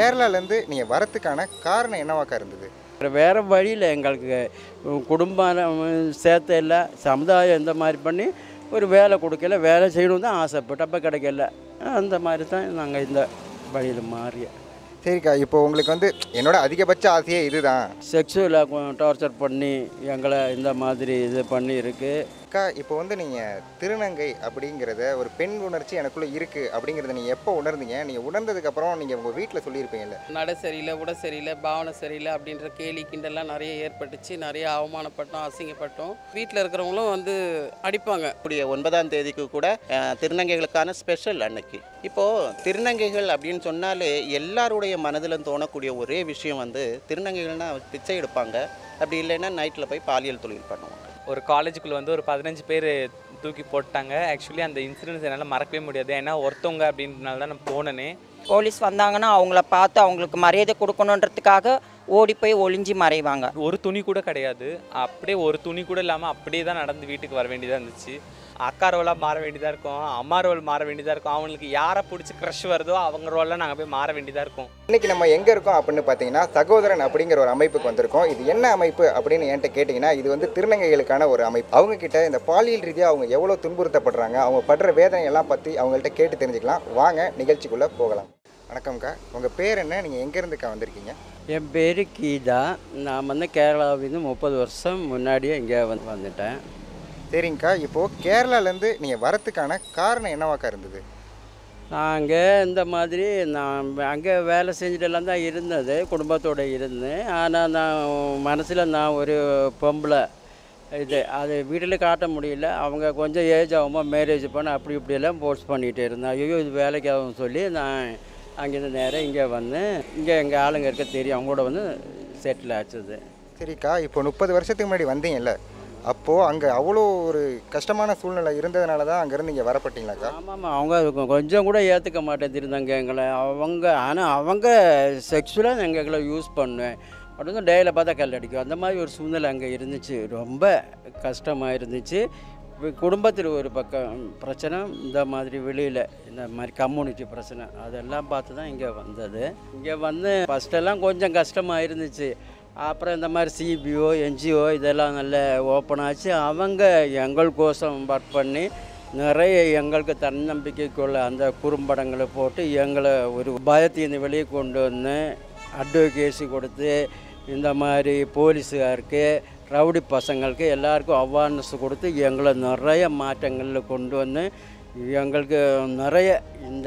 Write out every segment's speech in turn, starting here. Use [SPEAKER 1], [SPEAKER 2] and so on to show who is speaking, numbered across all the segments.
[SPEAKER 1] கேரளாலேருந்து நீங்கள் வரத்துக்கான காரணம் என்னவாக்கா இருந்தது
[SPEAKER 2] வேறு வழியில் எங்களுக்கு குடும்பம் சேர்த்த இல்லை சமுதாயம் இந்த மாதிரி பண்ணி ஒரு வேலை கொடுக்கல வேலை செய்யணும் தான் ஆசைப்பட்டு அப்போ கிடைக்கல அந்த மாதிரி தான் நாங்கள் இந்த வழியில் மாறிய
[SPEAKER 1] சரிக்கா இப்போ உங்களுக்கு வந்து என்னோட அதிகபட்ச ஆசையே இதுதான்
[SPEAKER 2] செக்ஷுவலாக டார்ச்சர் பண்ணி எங்களை இந்த மாதிரி இது பண்ணி இருக்குது
[SPEAKER 1] அக்கா இப்போ வந்து நீங்கள் திருநங்கை அப்படிங்கிறத ஒரு பெண் உணர்ச்சி எனக்குள்ளே இருக்குது அப்படிங்கிறத நீங்கள் எப்போ உணர்ந்தீங்க நீங்கள் உணர்ந்ததுக்கப்புறம் நீங்கள் உங்கள் வீட்டில் சொல்லியிருப்பீங்கல்ல
[SPEAKER 3] நடை சரியில்லை உடை சரியில்லை பாவனை சரியில்லை அப்படின்ற கேலி கிண்டல்லாம் நிறைய ஏற்பட்டுச்சு நிறைய அவமானப்பட்டோம் அசிங்கப்பட்டோம் வீட்டில் இருக்கிறவங்களும் வந்து அடிப்பாங்க
[SPEAKER 4] கூடிய ஒன்பதாம் தேதிக்கு கூட அஹ், திருநங்கைகளுக்கான ஸ்பெஷல் அன்னைக்கு இப்போது திருநங்கைகள் அப்படின்னு சொன்னாலே எல்லாருடைய மனதிலும் தோணக்கூடிய ஒரே விஷயம் வந்து திருநங்கைகள்னா பிச்சை எடுப்பாங்க அப்படி இல்லைன்னா நைட்டில் போய் பாலியல் தொழில் பண்ணுவாங்க
[SPEAKER 5] ஒரு காலேஜுக்குள்ளே வந்து ஒரு பதினஞ்சு பேர் தூக்கி போட்டாங்க ஆக்சுவலி அந்த இன்சிடென்ட்ஸ் என்னால் மறக்கவே முடியாது ஏன்னா ஒருத்தவங்க அப்படின்றனால தான் நான் போனேனே
[SPEAKER 6] போலீஸ் வந்தாங்கன்னா அவங்கள பார்த்து அவங்களுக்கு மரியாதை கொடுக்கணுன்றதுக்காக ஓடி போய் ஒளிஞ்சு மறைவாங்க
[SPEAKER 5] ஒரு துணி கூட கிடையாது அப்படியே ஒரு துணி கூட இல்லாமல் அப்படியே தான் நடந்து வீட்டுக்கு வர வேண்டியதாக இருந்துச்சு அக்கா ரோலாக மாற வேண்டியதாக இருக்கும் அம்மா ரோல் மாற வேண்டியதாக இருக்கும் அவங்களுக்கு யாரை பிடிச்சி க்ரஷ் வருதோ அவங்க ரோலில் நாங்கள் போய் மாற வேண்டியதாக இருக்கும்
[SPEAKER 1] இன்னைக்கு நம்ம எங்கே இருக்கோம் அப்படின்னு பார்த்தீங்கன்னா சகோதரன் அப்படிங்கிற ஒரு அமைப்புக்கு வந்திருக்கோம் இது என்ன அமைப்பு அப்படின்னு என்கிட்ட கேட்டிங்கன்னா இது வந்து திருநங்கைகளுக்கான ஒரு அமைப்பு அவங்க கிட்ட இந்த பாலியல் ரீதியாக அவங்க எவ்வளோ துன்புறுத்தப்படுறாங்க அவங்க படுற வேதனை எல்லாம் பற்றி அவங்கள்ட்ட கேட்டு தெரிஞ்சுக்கலாம் வாங்க நிகழ்ச்சிக்குள்ளே போகலாம் வணக்கம்க்கா உங்கள் பேர் என்ன நீங்கள் எங்கேருந்துக்கா வந்திருக்கீங்க
[SPEAKER 2] என் பேர் கீதா நான் வந்து கேரளாவிலேருந்து முப்பது வருஷம் முன்னாடியே இங்கே வந்து வந்துட்டேன்
[SPEAKER 1] சரிங்கக்கா இப்போது கேரளாலேருந்து நீங்கள் வரத்துக்கான காரணம் என்னவாக்கா இருந்தது
[SPEAKER 2] நாங்கள் இந்த மாதிரி நான் அங்கே வேலை செஞ்சுட்டுலாம் தான் இருந்தது குடும்பத்தோடு இருந்தேன் ஆனால் நான் மனசில் நான் ஒரு பொம்பளை இது அது வீட்டில் காட்ட முடியல அவங்க கொஞ்சம் ஏஜ் ஆகும்போது மேரேஜ் பண்ண அப்படி இப்படியெல்லாம் போர்ஸ் பண்ணிகிட்டு இருந்தேன் ஐயோ இது வேலைக்கு ஆகும் சொல்லி நான் அங்கேருந்து நேராக இங்கே வந்தேன் இங்கே எங்கள் ஆளுங்க இருக்க தெரியும் அவங்க கூட வந்து செட்டில் ஆச்சுது
[SPEAKER 1] சரிக்கா இப்போ முப்பது வருஷத்துக்கு முன்னாடி வந்தீங்கல்ல அப்போது அங்கே அவ்வளோ ஒரு கஷ்டமான சூழ்நிலை இருந்ததுனால தான் அங்கேருந்து இங்கே வரப்பட்டீங்களாக்கா
[SPEAKER 2] ஆமாம் அவங்க கொ- கொஞ்சம் கூட ஏற்றுக்க மாட்டேன் எங்களை அவங்க ஆனால் அவங்க செக்ஷுவலாக எங்களை யூஸ் பண்ணுவேன் உடனே டேயில் பார்த்தா கல் அடிக்கும் அந்த மாதிரி ஒரு சூழ்நிலை அங்கே இருந்துச்சு ரொம்ப கஷ்டமாக இருந்துச்சு வி- குடும்பத்தில் ஒரு பக்கம் பிரச்சனை இந்த மாதிரி வெளியில் இந்த மாதிரி கம்யூனிட்டி பிரச்சனை அதெல்லாம் பார்த்து தான் இங்கே வந்தது இங்கே வந்து ஃபஸ்ட்டெல்லாம் கொஞ்சம் கஷ்டமாக இருந்துச்சு அப்புறம் இந்த மாதிரி சிபிஓ என்ஜிஓ இதெல்லாம் நல்ல ஓப்பன் ஆச்சு அவங்க எங்களுக்கோசம் ஒர்க் பண்ணி நிறைய எங்களுக்கு தன்னம்பிக்கைக்குள்ள அந்த குறும்படங்களை போட்டு எங்களை ஒரு பயத்தின் வெளியே கொண்டு வந்து அட்வொகேசி கொடுத்து இந்த மாதிரி போலீஸுகாருக்கு ரவுடி பசங்களுக்கு எல்லாருக்கும் அவேர்னஸ் கொடுத்து எங்களை நிறைய மாற்றங்களில் கொண்டு வந்து எங்களுக்கு நிறைய இந்த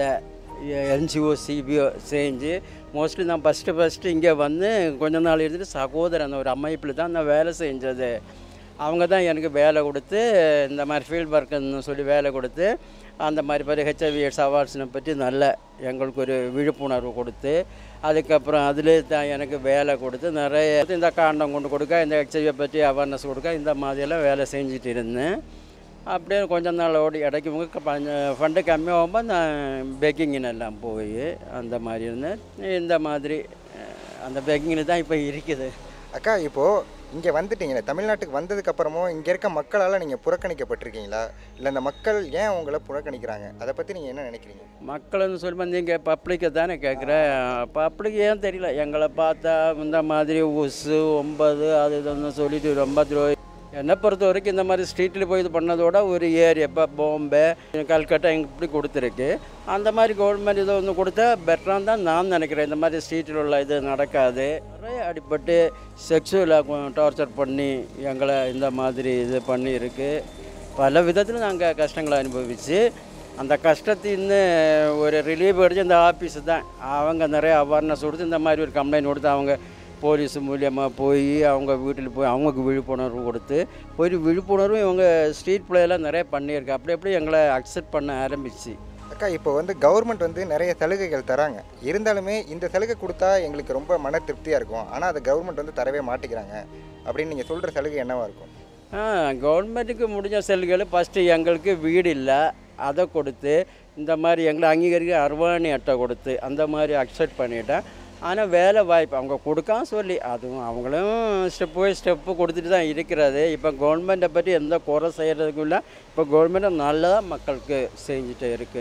[SPEAKER 2] என்ஜிஓ சிபிஓ செஞ்சு மோஸ்ட்லி நான் ஃபஸ்ட்டு ஃபஸ்ட்டு இங்கே வந்து கொஞ்ச நாள் இருந்துட்டு சகோதரன் ஒரு அமைப்பில் தான் நான் வேலை செஞ்சது அவங்க தான் எனக்கு வேலை கொடுத்து இந்த மாதிரி ஃபீல்ட் ஒர்க்குன்னு சொல்லி வேலை கொடுத்து அந்த மாதிரி மாதிரி ஹெச்ஐவி எய்ட்ஸ் அவார்ட்ஸினை பற்றி நல்ல எங்களுக்கு ஒரு விழிப்புணர்வு கொடுத்து அதுக்கப்புறம் அதில் தான் எனக்கு வேலை கொடுத்து நிறைய இந்த காண்டம் கொண்டு கொடுக்க இந்த ஹெச்ஐவியை பற்றி அவேர்னஸ் கொடுக்க இந்த மாதிரியெல்லாம் வேலை செஞ்சுட்டு இருந்தேன் அப்படியே கொஞ்ச நாள் ஓடி இடைக்கு முக ஃபண்டு கம்மியாகும்போது நான் பெக்கிங்கின் எல்லாம் போய் அந்த மாதிரி இருந்தேன் இந்த மாதிரி அஹ், அந்த பெக்கிங்கில் தான் இப்போ இருக்குது
[SPEAKER 1] அக்கா இப்போது இங்கே வந்துட்டீங்களே தமிழ்நாட்டுக்கு வந்ததுக்கப்புறமும் இங்கே இருக்க மக்களால் நீங்கள் புறக்கணிக்கப்பட்டிருக்கீங்களா இல்லை இந்த மக்கள் ஏன் உங்களை புறக்கணிக்கிறாங்க அதை பற்றி நீங்கள் என்ன நினைக்கிறீங்க
[SPEAKER 2] மக்கள்னு சொல்லி நீங்கள் பப்ளிக்கை தானே கேட்குறேன் பப்ளிக் ஏன் தெரியல எங்களை பார்த்தா இந்த மாதிரி உசு ஒன்பது அது இதுன்னு சொல்லிட்டு ரொம்ப துரோ என்னை பொறுத்த வரைக்கும் இந்த மாதிரி ஸ்ட்ரீட்டில் போய் இது பண்ணதோட ஒரு ஏரியா இப்போ பாம்பே கல்கட்டா இங்கே இப்படி கொடுத்துருக்கு அந்த மாதிரி கவர்மெண்ட் இதை ஒன்று கொடுத்தா பெட்டராக தான் நான் நினைக்கிறேன் இந்த மாதிரி ஸ்ட்ரீட்டில் உள்ள இது நடக்காது நிறைய அடிபட்டு செக்ஷுவலாக டார்ச்சர் பண்ணி எங்களை இந்த மாதிரி இது பண்ணி இருக்கு பல விதத்தில் நாங்கள் கஷ்டங்களை அனுபவிச்சு அந்த கஷ்டத்தின்னு ஒரு ரிலீஃப் அடிச்சு இந்த ஆஃபீஸ் தான் அவங்க நிறைய அவேர்னஸ் கொடுத்து இந்த மாதிரி ஒரு கம்ப்ளைண்ட் கொடுத்து அவங்க போலீஸ் மூலியமாக போய் அவங்க வீட்டில் போய் அவங்களுக்கு விழிப்புணர்வு கொடுத்து ஒரு விழிப்புணர்வு இவங்க ஸ்ட்ரீட் பிளேயெல்லாம் நிறைய பண்ணியிருக்கு அப்படி அப்படி எங்களை அக்செப்ட் பண்ண ஆரம்பிச்சு
[SPEAKER 1] அக்கா இப்போ வந்து கவர்மெண்ட் வந்து நிறைய சலுகைகள் தராங்க இருந்தாலுமே இந்த சலுகை கொடுத்தா எங்களுக்கு ரொம்ப மன திருப்தியாக இருக்கும் ஆனால் அதை கவர்மெண்ட் வந்து தரவே மாட்டேங்கிறாங்க அப்படின்னு நீங்கள் சொல்கிற சலுகை என்னவா இருக்கும்
[SPEAKER 2] கவர்மெண்ட்டுக்கு முடிஞ்ச செல்கள் ஃபஸ்ட்டு எங்களுக்கு வீடு இல்லை அதை கொடுத்து இந்த மாதிரி எங்களை அங்கீகரிக்க அர்வாணி அட்டை கொடுத்து அந்த மாதிரி அக்செப்ட் பண்ணிட்டேன் ஆனால் வேலை வாய்ப்பு அவங்க கொடுக்காம சொல்லி அதுவும் அவங்களும் ஸ்டெப் பை ஸ்டெப்பு கொடுத்துட்டு தான் இருக்கிறது இப்போ கவர்மெண்ட்டை பற்றி எந்த குறை செய்கிறதுக்கும் இல்லை இப்போ கவர்மெண்ட்டு நல்லதாக மக்களுக்கு செஞ்சுட்டு இருக்குது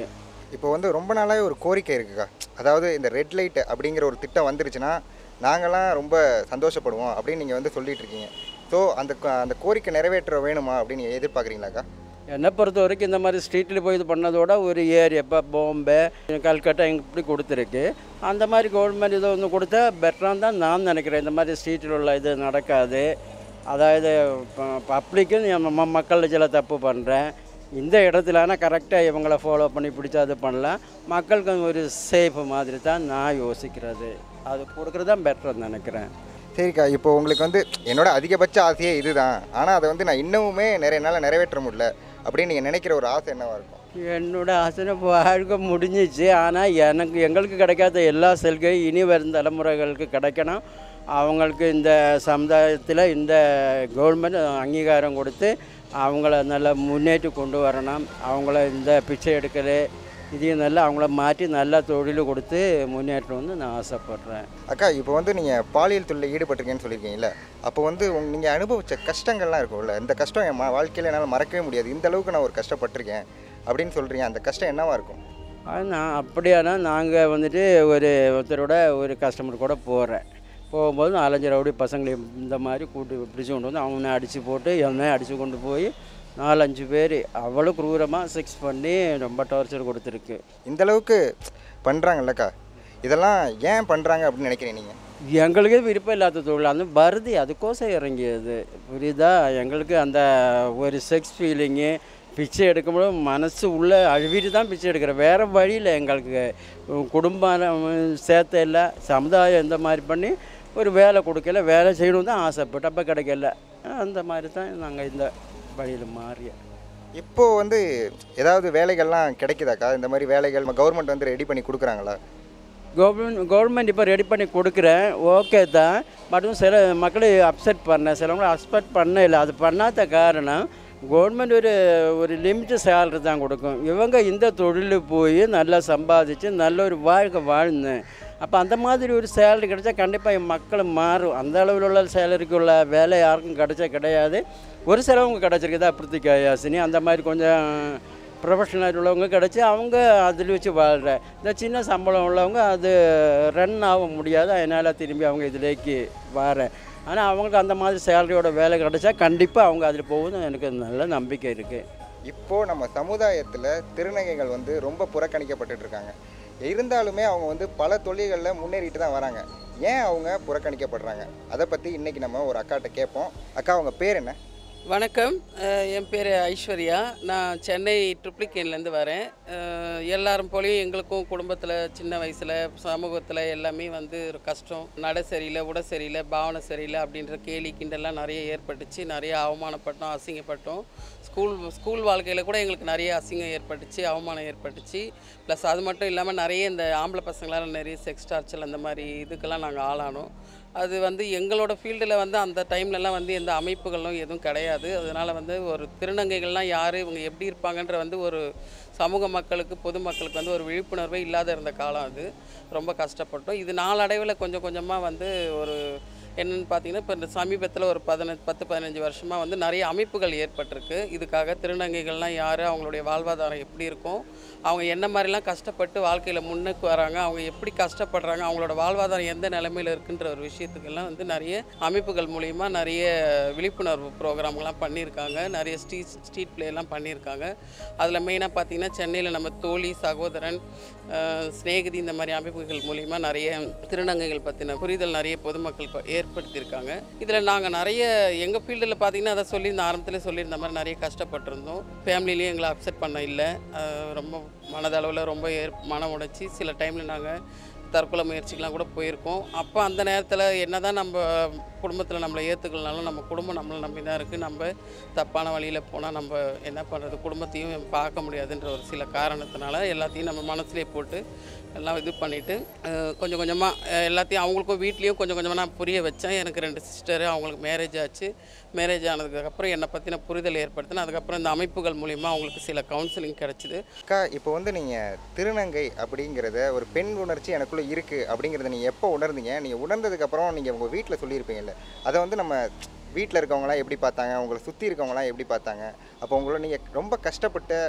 [SPEAKER 1] இப்போ வந்து ரொம்ப நாளாகவே ஒரு கோரிக்கை இருக்குக்கா அதாவது இந்த ரெட் லைட் அப்படிங்கிற ஒரு திட்டம் வந்துருச்சுன்னா நாங்களாம் ரொம்ப சந்தோஷப்படுவோம் அப்படின்னு நீங்கள் வந்து சொல்லிட்டு இருக்கீங்க ஸோ அந்த கோ- அந்த கோரிக்கை நிறைவேற்ற வேணுமா அப்படின்னு நீங்கள் எதிர்பார்க்குறீங்களாக்கா
[SPEAKER 2] என்னை பொறுத்த வரைக்கும் இந்த மாதிரி ஸ்ட்ரீட்டில் போய் இது பண்ணதோட ஒரு ஏரியா இப்போ பாம்பே கல்கட்டா இப்படி கொடுத்துருக்கு அந்த மாதிரி கவர்மெண்ட் இதை ஒன்று கொடுத்தா பெட்டராக தான் நான் நினைக்கிறேன் இந்த மாதிரி ஸ்ட்ரீட்டில் உள்ள இது நடக்காது அதாவது பப்ளிக்கும் நம்ம மக்கள் சில தப்பு பண்ணுறேன் இந்த இடத்துல ஆனால் கரெக்டாக இவங்கள ஃபாலோ பண்ணி பிடிச்சா அது பண்ணலாம் மக்களுக்கு ஒரு சேஃப் மாதிரி தான் நான் யோசிக்கிறது அது கொடுக்குறது தான் பெட்டர்னு நினைக்கிறேன்
[SPEAKER 1] சரிக்கா இப்போ உங்களுக்கு வந்து என்னோட அதிகபட்ச ஆசையே இதுதான் ஆனால் அதை வந்து நான் இன்னமுமே நிறைய நாள் நிறைவேற்ற முடியல அப்படின்னு நீங்கள் நினைக்கிற ஒரு ஆசை என்னவா இருக்கும்
[SPEAKER 2] என்னோட ஆசனை வாழ்க்கை முடிஞ்சிச்சு ஆனால் எனக்கு எங்களுக்கு கிடைக்காத எல்லா செல்கையும் இனி வரும் தலைமுறைகளுக்கு கிடைக்கணும் அவங்களுக்கு இந்த சமுதாயத்தில் இந்த கவர்மெண்ட் அங்கீகாரம் கொடுத்து அவங்கள நல்லா முன்னேற்றி கொண்டு வரணும் அவங்கள இந்த பிச்சை எடுக்கல் இதையும் நல்லா அவங்கள மாற்றி நல்லா தொழில் கொடுத்து முன்னேற்றணும்னு நான் ஆசைப்பட்றேன்
[SPEAKER 1] அக்கா இப்போ வந்து நீங்கள் பாலியல் தொழிலில் ஈடுபட்டிருக்கேன்னு சொல்லியிருக்கீங்கல்ல அப்போ வந்து உங்க நீங்கள் அனுபவிச்ச கஷ்டங்கள்லாம் இருக்கும்ல இந்த கஷ்டம் என் ம- வாழ்க்கையில என்னால் மறக்கவே முடியாது இந்த அளவுக்கு நான் ஒரு கஷ்டப்பட்டிருக்கேன் அப்படின்னு சொல்கிறீங்க அந்த கஷ்டம் என்னவா இருக்கும்
[SPEAKER 2] அது நான் அப்படியானா நாங்கள் வந்துட்டு ஒரு ஒருத்தரோட ஒரு கஸ்டமர் கூட போகிறேன் போகும்போது நாலஞ்சு ரவுடி பசங்களை இந்த மாதிரி கூட்டி பிடிச்சி கொண்டு வந்து அவனை அடித்து போட்டு என்னை அடித்து கொண்டு போய் நாலஞ்சு பேர் அவ்வளோ குரூரமாக செக்ஸ் பண்ணி ரொம்ப டார்ச்சர் கொடுத்துருக்கு
[SPEAKER 1] இந்த அளவுக்கு பண்ணுறாங்கல்லக்கா இதெல்லாம் ஏன் பண்ணுறாங்க அப்படின்னு நினைக்கிறீங்க நீங்கள்
[SPEAKER 2] எங்களுக்கு விருப்பம் இல்லாத தொழில் அந்த வருது அதுக்கோசம் இறங்கியது புரியுதா எங்களுக்கு அந்த ஒரு செக்ஸ் ஃபீலிங்கு பிச்சை எடுக்கும்போது மனசு உள்ளே அழுவிட்டு தான் பிச்சை எடுக்கிறேன் வேறு வழியில் எங்களுக்கு உம், குடும்பம் சேர்த்த இல்லை சமுதாயம் இந்த மாதிரி பண்ணி ஒரு வேலை கொடுக்கல வேலை செய்யணும் தான் ஆசைப்பட்டு அப்போ கிடைக்கல அந்த மாதிரி தான் நாங்கள் இந்த வழியில் மாறிய
[SPEAKER 1] இப்போ வந்து ஏதாவது வேலைகள்லாம் கிடைக்குதாக்கா இந்த மாதிரி வேலைகள் கவர்மெண்ட் வந்து ரெடி பண்ணி கொடுக்குறாங்களா
[SPEAKER 2] கவர்மெண்ட் கவர்மெண்ட் இப்போ ரெடி பண்ணி கொடுக்குறேன் ஓகே தான் பட் சில மக்களை அப்செட் பண்ண சிலவங்களை அப்செட் பண்ண இல்லை அது பண்ணாத காரணம் கவர்மெண்ட் ஒரு ஒரு லிமிட் சேலரி தான் கொடுக்கும் இவங்க இந்த தொழில் போய் நல்லா சம்பாதிச்சு நல்ல ஒரு வாழ்க்கை வாழ்ந்தேன் அப்போ அந்த மாதிரி ஒரு சேலரி கிடைச்சா கண்டிப்பாக என் மக்கள் மாறும் அந்த அளவில் உள்ள சேலரிக்கு உள்ள வேலை யாருக்கும் கிடைச்சா கிடையாது ஒரு சிலவங்க கிடச்சிருக்குதா பிரித்திகா யாசினி அந்த மாதிரி கொஞ்சம் ப்ரொஃபஷனல் உள்ளவங்க கிடச்சி அவங்க அதில் வச்சு வாழ்கிற இந்த சின்ன சம்பளம் உள்ளவங்க அது ரன் ஆக முடியாது அதனால் திரும்பி அவங்க இதிலேக்கு வரேன் ஆனால் அவங்களுக்கு அந்த மாதிரி சேலரியோட வேலை கிடைச்சா கண்டிப்பாக அவங்க அதில் போகுதுன்னு எனக்கு நல்ல நம்பிக்கை இருக்குது
[SPEAKER 1] இப்போ நம்ம சமுதாயத்தில் திருநங்கைகள் வந்து ரொம்ப புறக்கணிக்கப்பட்டுட்டு இருக்காங்க இருந்தாலுமே அவங்க வந்து பல தொழில்களில் முன்னேறிட்டு தான் வராங்க ஏன் அவங்க புறக்கணிக்கப்படுறாங்க அதை பற்றி இன்னைக்கு நம்ம ஒரு அக்காட்ட கேட்போம் அக்கா அவங்க பேர் என்ன
[SPEAKER 3] வணக்கம் அஹ் என் பேர் ஐஸ்வர்யா நான் சென்னை ட்ரிப்ளிகேன்லேருந்து வரேன் அஹ் எல்லாரும் போலயும் எங்களுக்கும் குடும்பத்தில் சின்ன வயசில் சமூகத்தில் எல்லாமே வந்து ஒரு கஷ்டம் நட சரியில்லை உட சரியில்லை பாவனை சரியில்லை அப்படின்ற கேலி கிண்டல்லாம் நிறைய ஏற்பட்டுச்சு நிறைய அவமானப்பட்டோம் அசிங்கப்பட்டோம் ஸ்கூல் ஸ்கூல் வாழ்க்கையில் கூட எங்களுக்கு நிறைய அசிங்கம் ஏற்பட்டுச்சு அவமானம் ஏற்பட்டுச்சு ப்ளஸ் அது மட்டும் இல்லாமல் நிறைய இந்த ஆம்பளை பசங்களால் நிறைய செக்ஸ் டார்ச்சல் அந்த மாதிரி இதுக்கெல்லாம் நாங்கள் ஆளானோம் அது வந்து எங்களோட ஃபீல்டில் வந்து அந்த டைம்லலாம் வந்து எந்த அமைப்புகளும் எதுவும் கிடையாது அதனால் வந்து ஒரு திருநங்கைகள்லாம் யார் இவங்க எப்படி இருப்பாங்கன்ற வந்து ஒரு சமூக மக்களுக்கு பொதுமக்களுக்கு வந்து ஒரு விழிப்புணர்வே இல்லாத இருந்த காலம் அது ரொம்ப கஷ்டப்பட்டோம் இது நாளடைவில் கொஞ்சம் கொஞ்சமாக வந்து ஒரு என்னென்னு பார்த்தீங்கன்னா இப்போ இந்த சமீபத்தில் ஒரு பதினஞ்சு பத்து பதினஞ்சு வருஷமாக வந்து நிறைய அமைப்புகள் ஏற்பட்டிருக்கு இதுக்காக திருநங்கைகள்லாம் யார் அவங்களுடைய வாழ்வாதாரம் எப்படி இருக்கும் அவங்க என்ன மாதிரிலாம் கஷ்டப்பட்டு வாழ்க்கையில் முன்னுக்கு வராங்க அவங்க எப்படி கஷ்டப்படுறாங்க அவங்களோட வாழ்வாதாரம் எந்த நிலைமையில் இருக்குன்ற ஒரு விஷயத்துக்கெல்லாம் வந்து நிறைய அமைப்புகள் மூலிமா நிறைய விழிப்புணர்வு ப்ரோக்ராம்லாம் பண்ணியிருக்காங்க நிறைய ஸ்ட்ரீட் ஸ்ட்ரீட் பிளேலாம் பண்ணியிருக்காங்க அதில் மெயினாக பார்த்தீங்கன்னா சென்னையில் நம்ம தோழி சகோதரன் அஹ், சிநேகிதி இந்த மாதிரி அமைப்புகள் மூலிமா நிறைய திருநங்கைகள் பற்றின புரிதல் நிறைய பொதுமக்கள் ப- ஏற்படுத்தியிருக்காங்க இதில் நாங்கள் நிறைய எங்கள் ஃபீல்டில் பார்த்தீங்கன்னா அதை சொல்லி இந்த ஆரம்பத்தில் சொல்லியிருந்த மாதிரி நிறைய கஷ்டப்பட்டிருந்தோம் ஃபேமிலிலேயும் எங்களை அப்செட் பண்ண இல்லை அஹ், ரொம்ப மனதளவில் ரொம்ப ஏற் மனம் உடைச்சி சில டைமில் நாங்கள் தற்கொலை முயற்சிக்கெலாம் கூட போயிருக்கோம் அப்போ அந்த நேரத்தில் என்ன தான் நம்ம குடும்பத்தில் நம்மளை ஏற்றுக்கலனாலும் நம்ம குடும்பம் நம்மளை நம்பி தான் இருக்குது நம்ம தப்பான வழியில் போனால் நம்ம என்ன பண்ணுறது குடும்பத்தையும் பார்க்க முடியாதுன்ற ஒரு சில காரணத்தினால எல்லாத்தையும் நம்ம மனசுலேயே போட்டு எல்லாம் இது பண்ணிவிட்டு கொஞ்சம் கொஞ்சமாக எல்லாத்தையும் அவங்களுக்கும் வீட்லேயும் கொஞ்சம் கொஞ்சமாக நான் புரிய வச்சேன் எனக்கு ரெண்டு சிஸ்டர் அவங்களுக்கு மேரேஜ் ஆச்சு மேரேஜ் ஆனதுக்கப்புறம் என்னை பற்றின புரிதல் ஏற்படுத்தினேன் அதுக்கப்புறம் இந்த அமைப்புகள் மூலிமா அவங்களுக்கு சில கவுன்சிலிங் கிடச்சிது
[SPEAKER 1] அக்கா இப்போ வந்து நீங்கள் திருநங்கை அப்படிங்கிறத ஒரு பெண் உணர்ச்சி எனக்குள்ளே இருக்குது அப்படிங்கிறத நீங்கள் எப்போ உணர்ந்தீங்க நீங்கள் உணர்ந்ததுக்கப்புறம் நீங்கள் உங்கள் வீட்டில் சொல்லியிருப்பீங்கல்ல அதை வந்து நம்ம வீட்டில் இருக்கவங்களாம் எப்படி பார்த்தாங்க உங்களை சுற்றி இருக்கவங்களாம் எப்படி பார்த்தாங்க அப்போ உங்களை நீங்கள் ரொம்ப கஷ்டப்பட்ட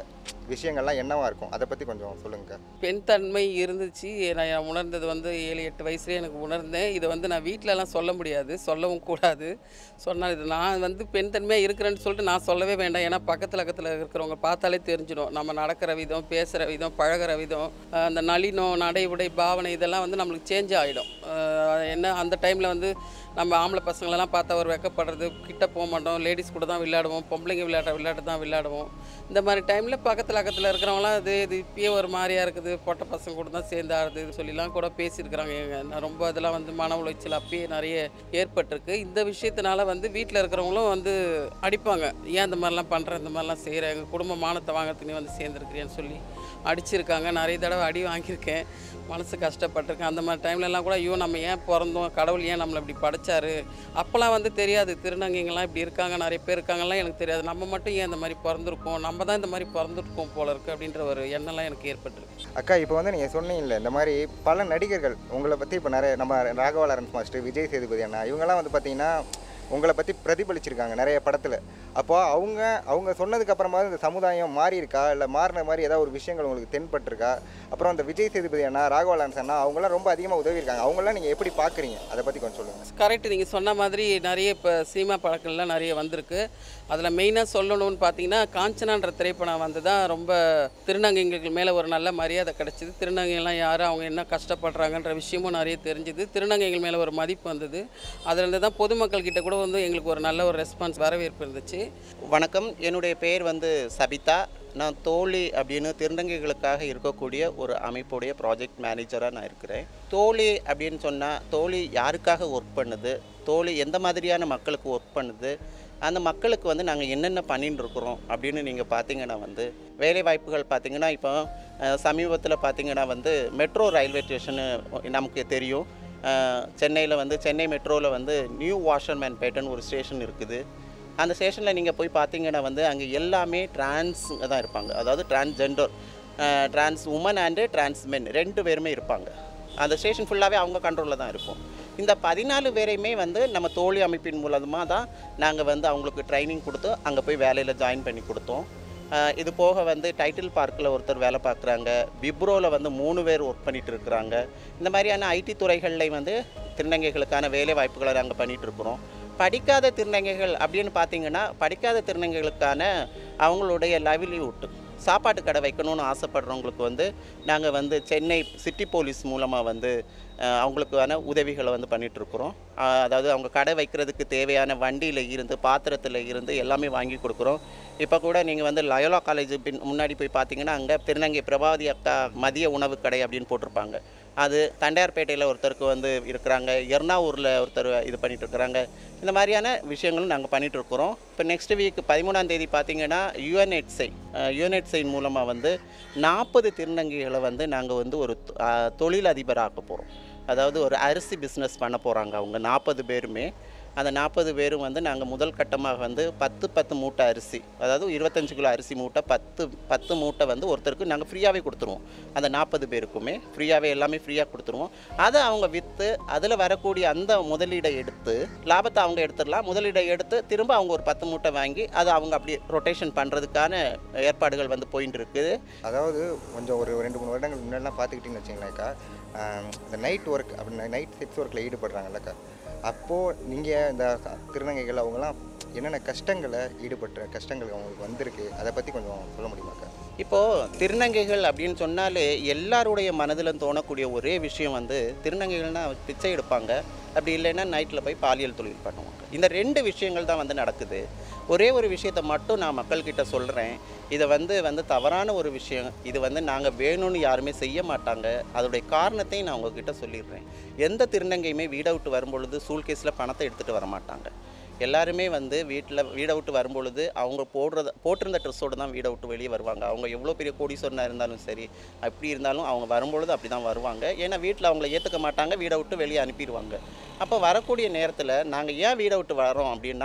[SPEAKER 1] விஷயங்கள்லாம் என்னவா இருக்கும் அதை பற்றி கொஞ்சம் சொல்லுங்கக்கா
[SPEAKER 3] பெண் தன்மை இருந்துச்சு நான் உணர்ந்தது வந்து ஏழு எட்டு வயசுலேயே எனக்கு உணர்ந்தேன் இதை வந்து நான் வீட்டிலலாம் சொல்ல முடியாது சொல்லவும் கூடாது சொன்னால் இது நான் வந்து பெண் தன்மையாக இருக்கிறேன்னு சொல்லிட்டு நான் சொல்லவே வேண்டாம் ஏன்னா பக்கத்தில் பக்கத்தில் இருக்கிறவங்க பார்த்தாலே தெரிஞ்சிடும் நம்ம நடக்கிற விதம் பேசுகிற விதம் பழகுற விதம் அஹ் அந்த நளினம் நடை உடை பாவனை இதெல்லாம் வந்து நம்மளுக்கு சேஞ்ச் ஆகிடும் என்ன அந்த டைமில் வந்து நம்ம ஆம்பளை பசங்களெல்லாம் பார்த்தா ஒரு வெக்கப்படுறது கிட்ட போக மாட்டோம் லேடிஸ் கூட தான் விளையாடுவோம் பொம்பளைங்க விளையாடுற விளையாட்டு தான் விளையாடுவோம் இந்த மாதிரி டைமில் பக்கத்தில் பக்கத்தில் இருக்கிறவங்களாம் இது இது இப்பயே ஒரு மாதிரியா இருக்குது பொட்டை பசங்க கூட தான் சேர்ந்து ஆடுது இது சொல்லிலாம் கூட பேசியிருக்கிறாங்க எங்க நான் ரொம்ப இதெல்லாம் வந்து மன உளைச்சல் அப்பயே நிறைய ஏற்பட்டிருக்கு இந்த விஷயத்தினால வந்து வீட்டில் இருக்கிறவங்களும் வந்து அடிப்பாங்க ஏன் இந்த மாதிரிலாம் பண்ணுற இந்த மாதிரிலாம் செய்கிற எங்கள் குடும்ப மானத்தை வாங்கிறதுக்கு நீ வந்து சேர்ந்துருக்கிறியான்னு சொல்லி அடிச்சிருக்காங்க நிறைய தடவை அடி வாங்கியிருக்கேன் மனசு கஷ்டப்பட்டிருக்கேன் அந்த மாதிரி டைம்லலாம் கூட ஐயோ நம்ம ஏன் பிறந்தோம் கடவுள் ஏன் நம்மளை இப்படி படைச்சாரு அப்போல்லாம் வந்து தெரியாது திருநங்கைங்கெல்லாம் இப்படி இருக்காங்க நிறைய பேர் இருக்காங்கலாம் எனக்கு தெரியாது நம்ம மட்டும் ஏன் இந்த மாதிரி பிறந்திருக்கோம் நம்ம தான் இந்த மாதிரி பிறந்திருக்கோம் போல இருக்குது அப்படின்ற ஒரு எண்ணம்லாம் எனக்கு ஏற்பட்டிருக்கு
[SPEAKER 1] அக்கா இப்போ வந்து நீங்கள் சொன்னீங்கல்ல இந்த மாதிரி பல நடிகர்கள் உங்களை பற்றி இப்போ நிறைய நம்ம ராகவா லாரன்ஸ் மாஸ்டர் விஜய் சேதுபதி அண்ணா இவங்கெல்லாம் வந்து பார்த்தீங்கன்னா உங்களை பற்றி பிரதிபலிச்சிருக்காங்க நிறைய படத்தில் அப்போ அவங்க அவங்க சொன்னதுக்கு அப்புறமா இந்த சமுதாயம் மாறி இருக்கா இல்லை மாறின மாதிரி ஏதாவது ஒரு விஷயங்கள் உங்களுக்கு தென்பட்டிருக்கா அப்புறம் இந்த விஜய் சேதுபதி அண்ணா ராகவா லாரன்ஸ் அண்ணா அவங்களாம் ரொம்ப அதிகமாக உதவி இருக்காங்க அவங்களாம் நீங்கள் எப்படி பார்க்குறீங்க அதை பற்றி கொஞ்சம் சொல்லுங்கள்
[SPEAKER 3] கரெக்ட் நீங்கள் சொன்ன மாதிரி நிறைய இப்போ சினிமா படங்கள்லாம் நிறைய வந்திருக்கு அதில் மெயினாக சொல்லணும்னு பார்த்தீங்கன்னா காஞ்சனான்ற திரைப்படம் வந்து தான் ரொம்ப திருநங்கைகள் மேலே ஒரு நல்ல மரியாதை கிடச்சிது திருநங்கைகள்லாம் யார் அவங்க என்ன கஷ்டப்படுறாங்கன்ற விஷயமும் நிறைய தெரிஞ்சுது திருநங்கைகள் மேலே ஒரு மதிப்பு வந்தது அதுலேருந்து தான் பொதுமக்கள் கிட்ட கூட வந்து எங்களுக்கு ஒரு நல்ல ஒரு ரெஸ்பான்ஸ் வரவேற்பு இருந்துச்சு
[SPEAKER 4] வணக்கம் என்னுடைய பெயர் வந்து சபிதா நான் தோழி அப்படின்னு திருநங்கைகளுக்காக இருக்கக்கூடிய ஒரு அமைப்புடைய ப்ராஜெக்ட் மேனேஜராக நான் இருக்கிறேன் தோழி அப்படின்னு சொன்னால் தோழி யாருக்காக ஒர்க் பண்ணுது தோழி எந்த மாதிரியான மக்களுக்கு ஒர்க் பண்ணுது அந்த மக்களுக்கு வந்து நாங்கள் என்னென்ன பண்ணின்னு இருக்கிறோம் அப்படின்னு நீங்கள் பார்த்தீங்கன்னா வந்து வேலை வாய்ப்புகள் பார்த்தீங்கன்னா இப்போ சமீபத்தில் பார்த்தீங்கன்னா வந்து மெட்ரோ ரயில்வே ஸ்டேஷனு நமக்கு தெரியும் சென்னையில் வந்து சென்னை மெட்ரோவில் வந்து நியூ வாஷர்மேன் பேட்டன் ஒரு ஸ்டேஷன் இருக்குது அந்த ஸ்டேஷனில் நீங்கள் போய் பார்த்தீங்கன்னா வந்து அங்கே எல்லாமே டிரான்ஸ் தான் இருப்பாங்க அதாவது transgender trans woman and trans men ரெண்டு பேருமே இருப்பாங்க அந்த ஸ்டேஷன் ஃபுல்லாகவே அவங்க கண்ட்ரோலில் தான் இருக்கும் இந்த பதினாலு பேரையுமே வந்து நம்ம தோழி அமைப்பின் மூலமாக தான் நாங்கள் வந்து அவங்களுக்கு ட்ரைனிங் கொடுத்து அங்கே போய் வேலையில் ஜாயின் பண்ணி கொடுத்தோம் அஹ் இது போக வந்து டைட்டில் பார்க்கில் ஒருத்தர் வேலை பார்க்குறாங்க விப்ரோவில் வந்து மூணு பேர் ஒர்க் பண்ணிட்டு இருக்கிறாங்க இந்த மாதிரியான ஐடி துறைகளில் வந்து திருநங்கைகளுக்கான வேலை வாய்ப்புகளை நாங்கள் பண்ணிட்டு இருக்கிறோம் படிக்காத திருநங்கைகள் அப்படின்னு பார்த்தீங்கன்னா படிக்காத திருநங்கைகளுக்கான அவங்களுடைய லைவ்லிவுட் சாப்பாட்டு கடை வைக்கணும்னு ஆசைப்படுறவங்களுக்கு வந்து நாங்கள் வந்து சென்னை சிட்டி போலீஸ் மூலமாக வந்து அஹ், அவங்களுக்கான உதவிகளை வந்து பண்ணிகிட்ருக்குறோம் அதாவது அவங்க கடை வைக்கிறதுக்கு தேவையான வண்டியில் இருந்து பாத்திரத்தில் இருந்து எல்லாமே வாங்கி கொடுக்குறோம் இப்போ கூட நீங்கள் வந்து லயோலா காலேஜ் பின் முன்னாடி போய் பார்த்தீங்கன்னா அங்கே திருநங்கை பிரபாவதி அக்கா மதிய உணவு கடை அப்படின்னு போட்டிருப்பாங்க அது தண்டையார்பேட்டையில் ஒருத்தருக்கு வந்து இருக்கிறாங்க எர்ணாவூரில் ஒருத்தர் இது பண்ணிட்டு இருக்கிறாங்க இந்த மாதிரியான விஷயங்களும் நாங்கள் பண்ணிட்டு இருக்கிறோம் இப்போ நெக்ஸ்ட் வீக் பதிமூணாம் தேதி பார்த்தீங்கன்னா யுஎன்எட்ஸை யுஎன்எட்ஸை மூலமாக வந்து நாற்பது திருநங்கைகளை வந்து நாங்கள் வந்து ஒரு அஹ், தொழிலதிபராக்க போகிறோம் அதாவது ஒரு அரிசி பிஸ்னஸ் பண்ண போகிறாங்க அவங்க நாற்பது பேருமே அந்த நாற்பது பேரும் வந்து நாங்கள் முதல் கட்டமாக வந்து பத்து பத்து மூட்டை அரிசி அதாவது இருபத்தஞ்சு கிலோ அரிசி மூட்டை பத்து பத்து மூட்டை வந்து ஒருத்தருக்கு நாங்கள் ஃப்ரீயாகவே கொடுத்துருவோம் அந்த நாற்பது பேருக்குமே ஃப்ரீயாகவே எல்லாமே ஃப்ரீயாக கொடுத்துருவோம் அதை அவங்க விற்று அதில் வரக்கூடிய அந்த முதலீடை எடுத்து லாபத்தை அவங்க எடுத்துடலாம் முதலீடை எடுத்து திரும்ப அவங்க ஒரு பத்து மூட்டை வாங்கி அதை அவங்க அப்படி ரொட்டேஷன் பண்ணுறதுக்கான ஏற்பாடுகள் வந்து போயிட்டு இருக்குது
[SPEAKER 1] அதாவது கொஞ்சம் ஒரு ரெண்டு மூணு வருடங்கள் முன்னாடிலாம் பார்த்துக்கிட்டிங்கன்னு வச்சிங்களேக்கா இந்த நைட் ஒர்க் அப்படி நைட் செக்ஸ் ஒர்க்கில் ஈடுபடுறாங்கல்லக்கா அப்போது நீங்கள் இந்த ச- திருநங்கைகள் அவங்களாம் என்னென்ன கஷ்டங்களை ஈடுபட்ட கஷ்டங்கள் அவங்களுக்கு வந்திருக்கு அதை பற்றி கொஞ்சம் சொல்ல முடியுமாக்கா
[SPEAKER 4] இப்போது திருநங்கைகள் அப்படின்னு சொன்னாலே எல்லாருடைய மனதிலும் தோணக்கூடிய ஒரே விஷயம் வந்து திருநங்கைகள்னா பிச்சை எடுப்பாங்க அப்படி இல்லைன்னா நைட்டில் போய் பாலியல் தொழில் பண்ணுவாங்க இந்த ரெண்டு விஷயங்கள் தான் வந்து நடக்குது ஒரே ஒரு விஷயத்தை மட்டும் நான் மக்கள்கிட்ட சொல்கிறேன் இதை வந்து வந்து தவறான ஒரு விஷயம் இது வந்து நாங்கள் வேணும்னு யாருமே செய்ய மாட்டாங்க அதோடைய காரணத்தையும் நான் உங்ககிட்ட சொல்லிடுறேன் எந்த திருநங்கையுமே வீடை விட்டு வரும்பொழுது சூல்கேஸில் பணத்தை எடுத்துகிட்டு வர மாட்டாங்க எல்லாருமே வந்து வீட்டில் வீடை விட்டு வரும்பொழுது அவங்க போடுறத போட்டிருந்த ட்ரெஸ்ஸோடு தான் வீடை விட்டு வெளியே வருவாங்க அவங்க எவ்வளோ பெரிய கோடீஸ்வரனாக இருந்தாலும் சரி அப்படி இருந்தாலும் அவங்க வரும்பொழுது அப்படி தான் வருவாங்க ஏன்னா வீட்டில் அவங்கள ஏற்றுக்க மாட்டாங்க வீடை விட்டு வெளியே அனுப்பிடுவாங்க அப்போ வரக்கூடிய நேரத்தில் நாங்கள் ஏன் வீடை விட்டு வரோம் அப்படின்னா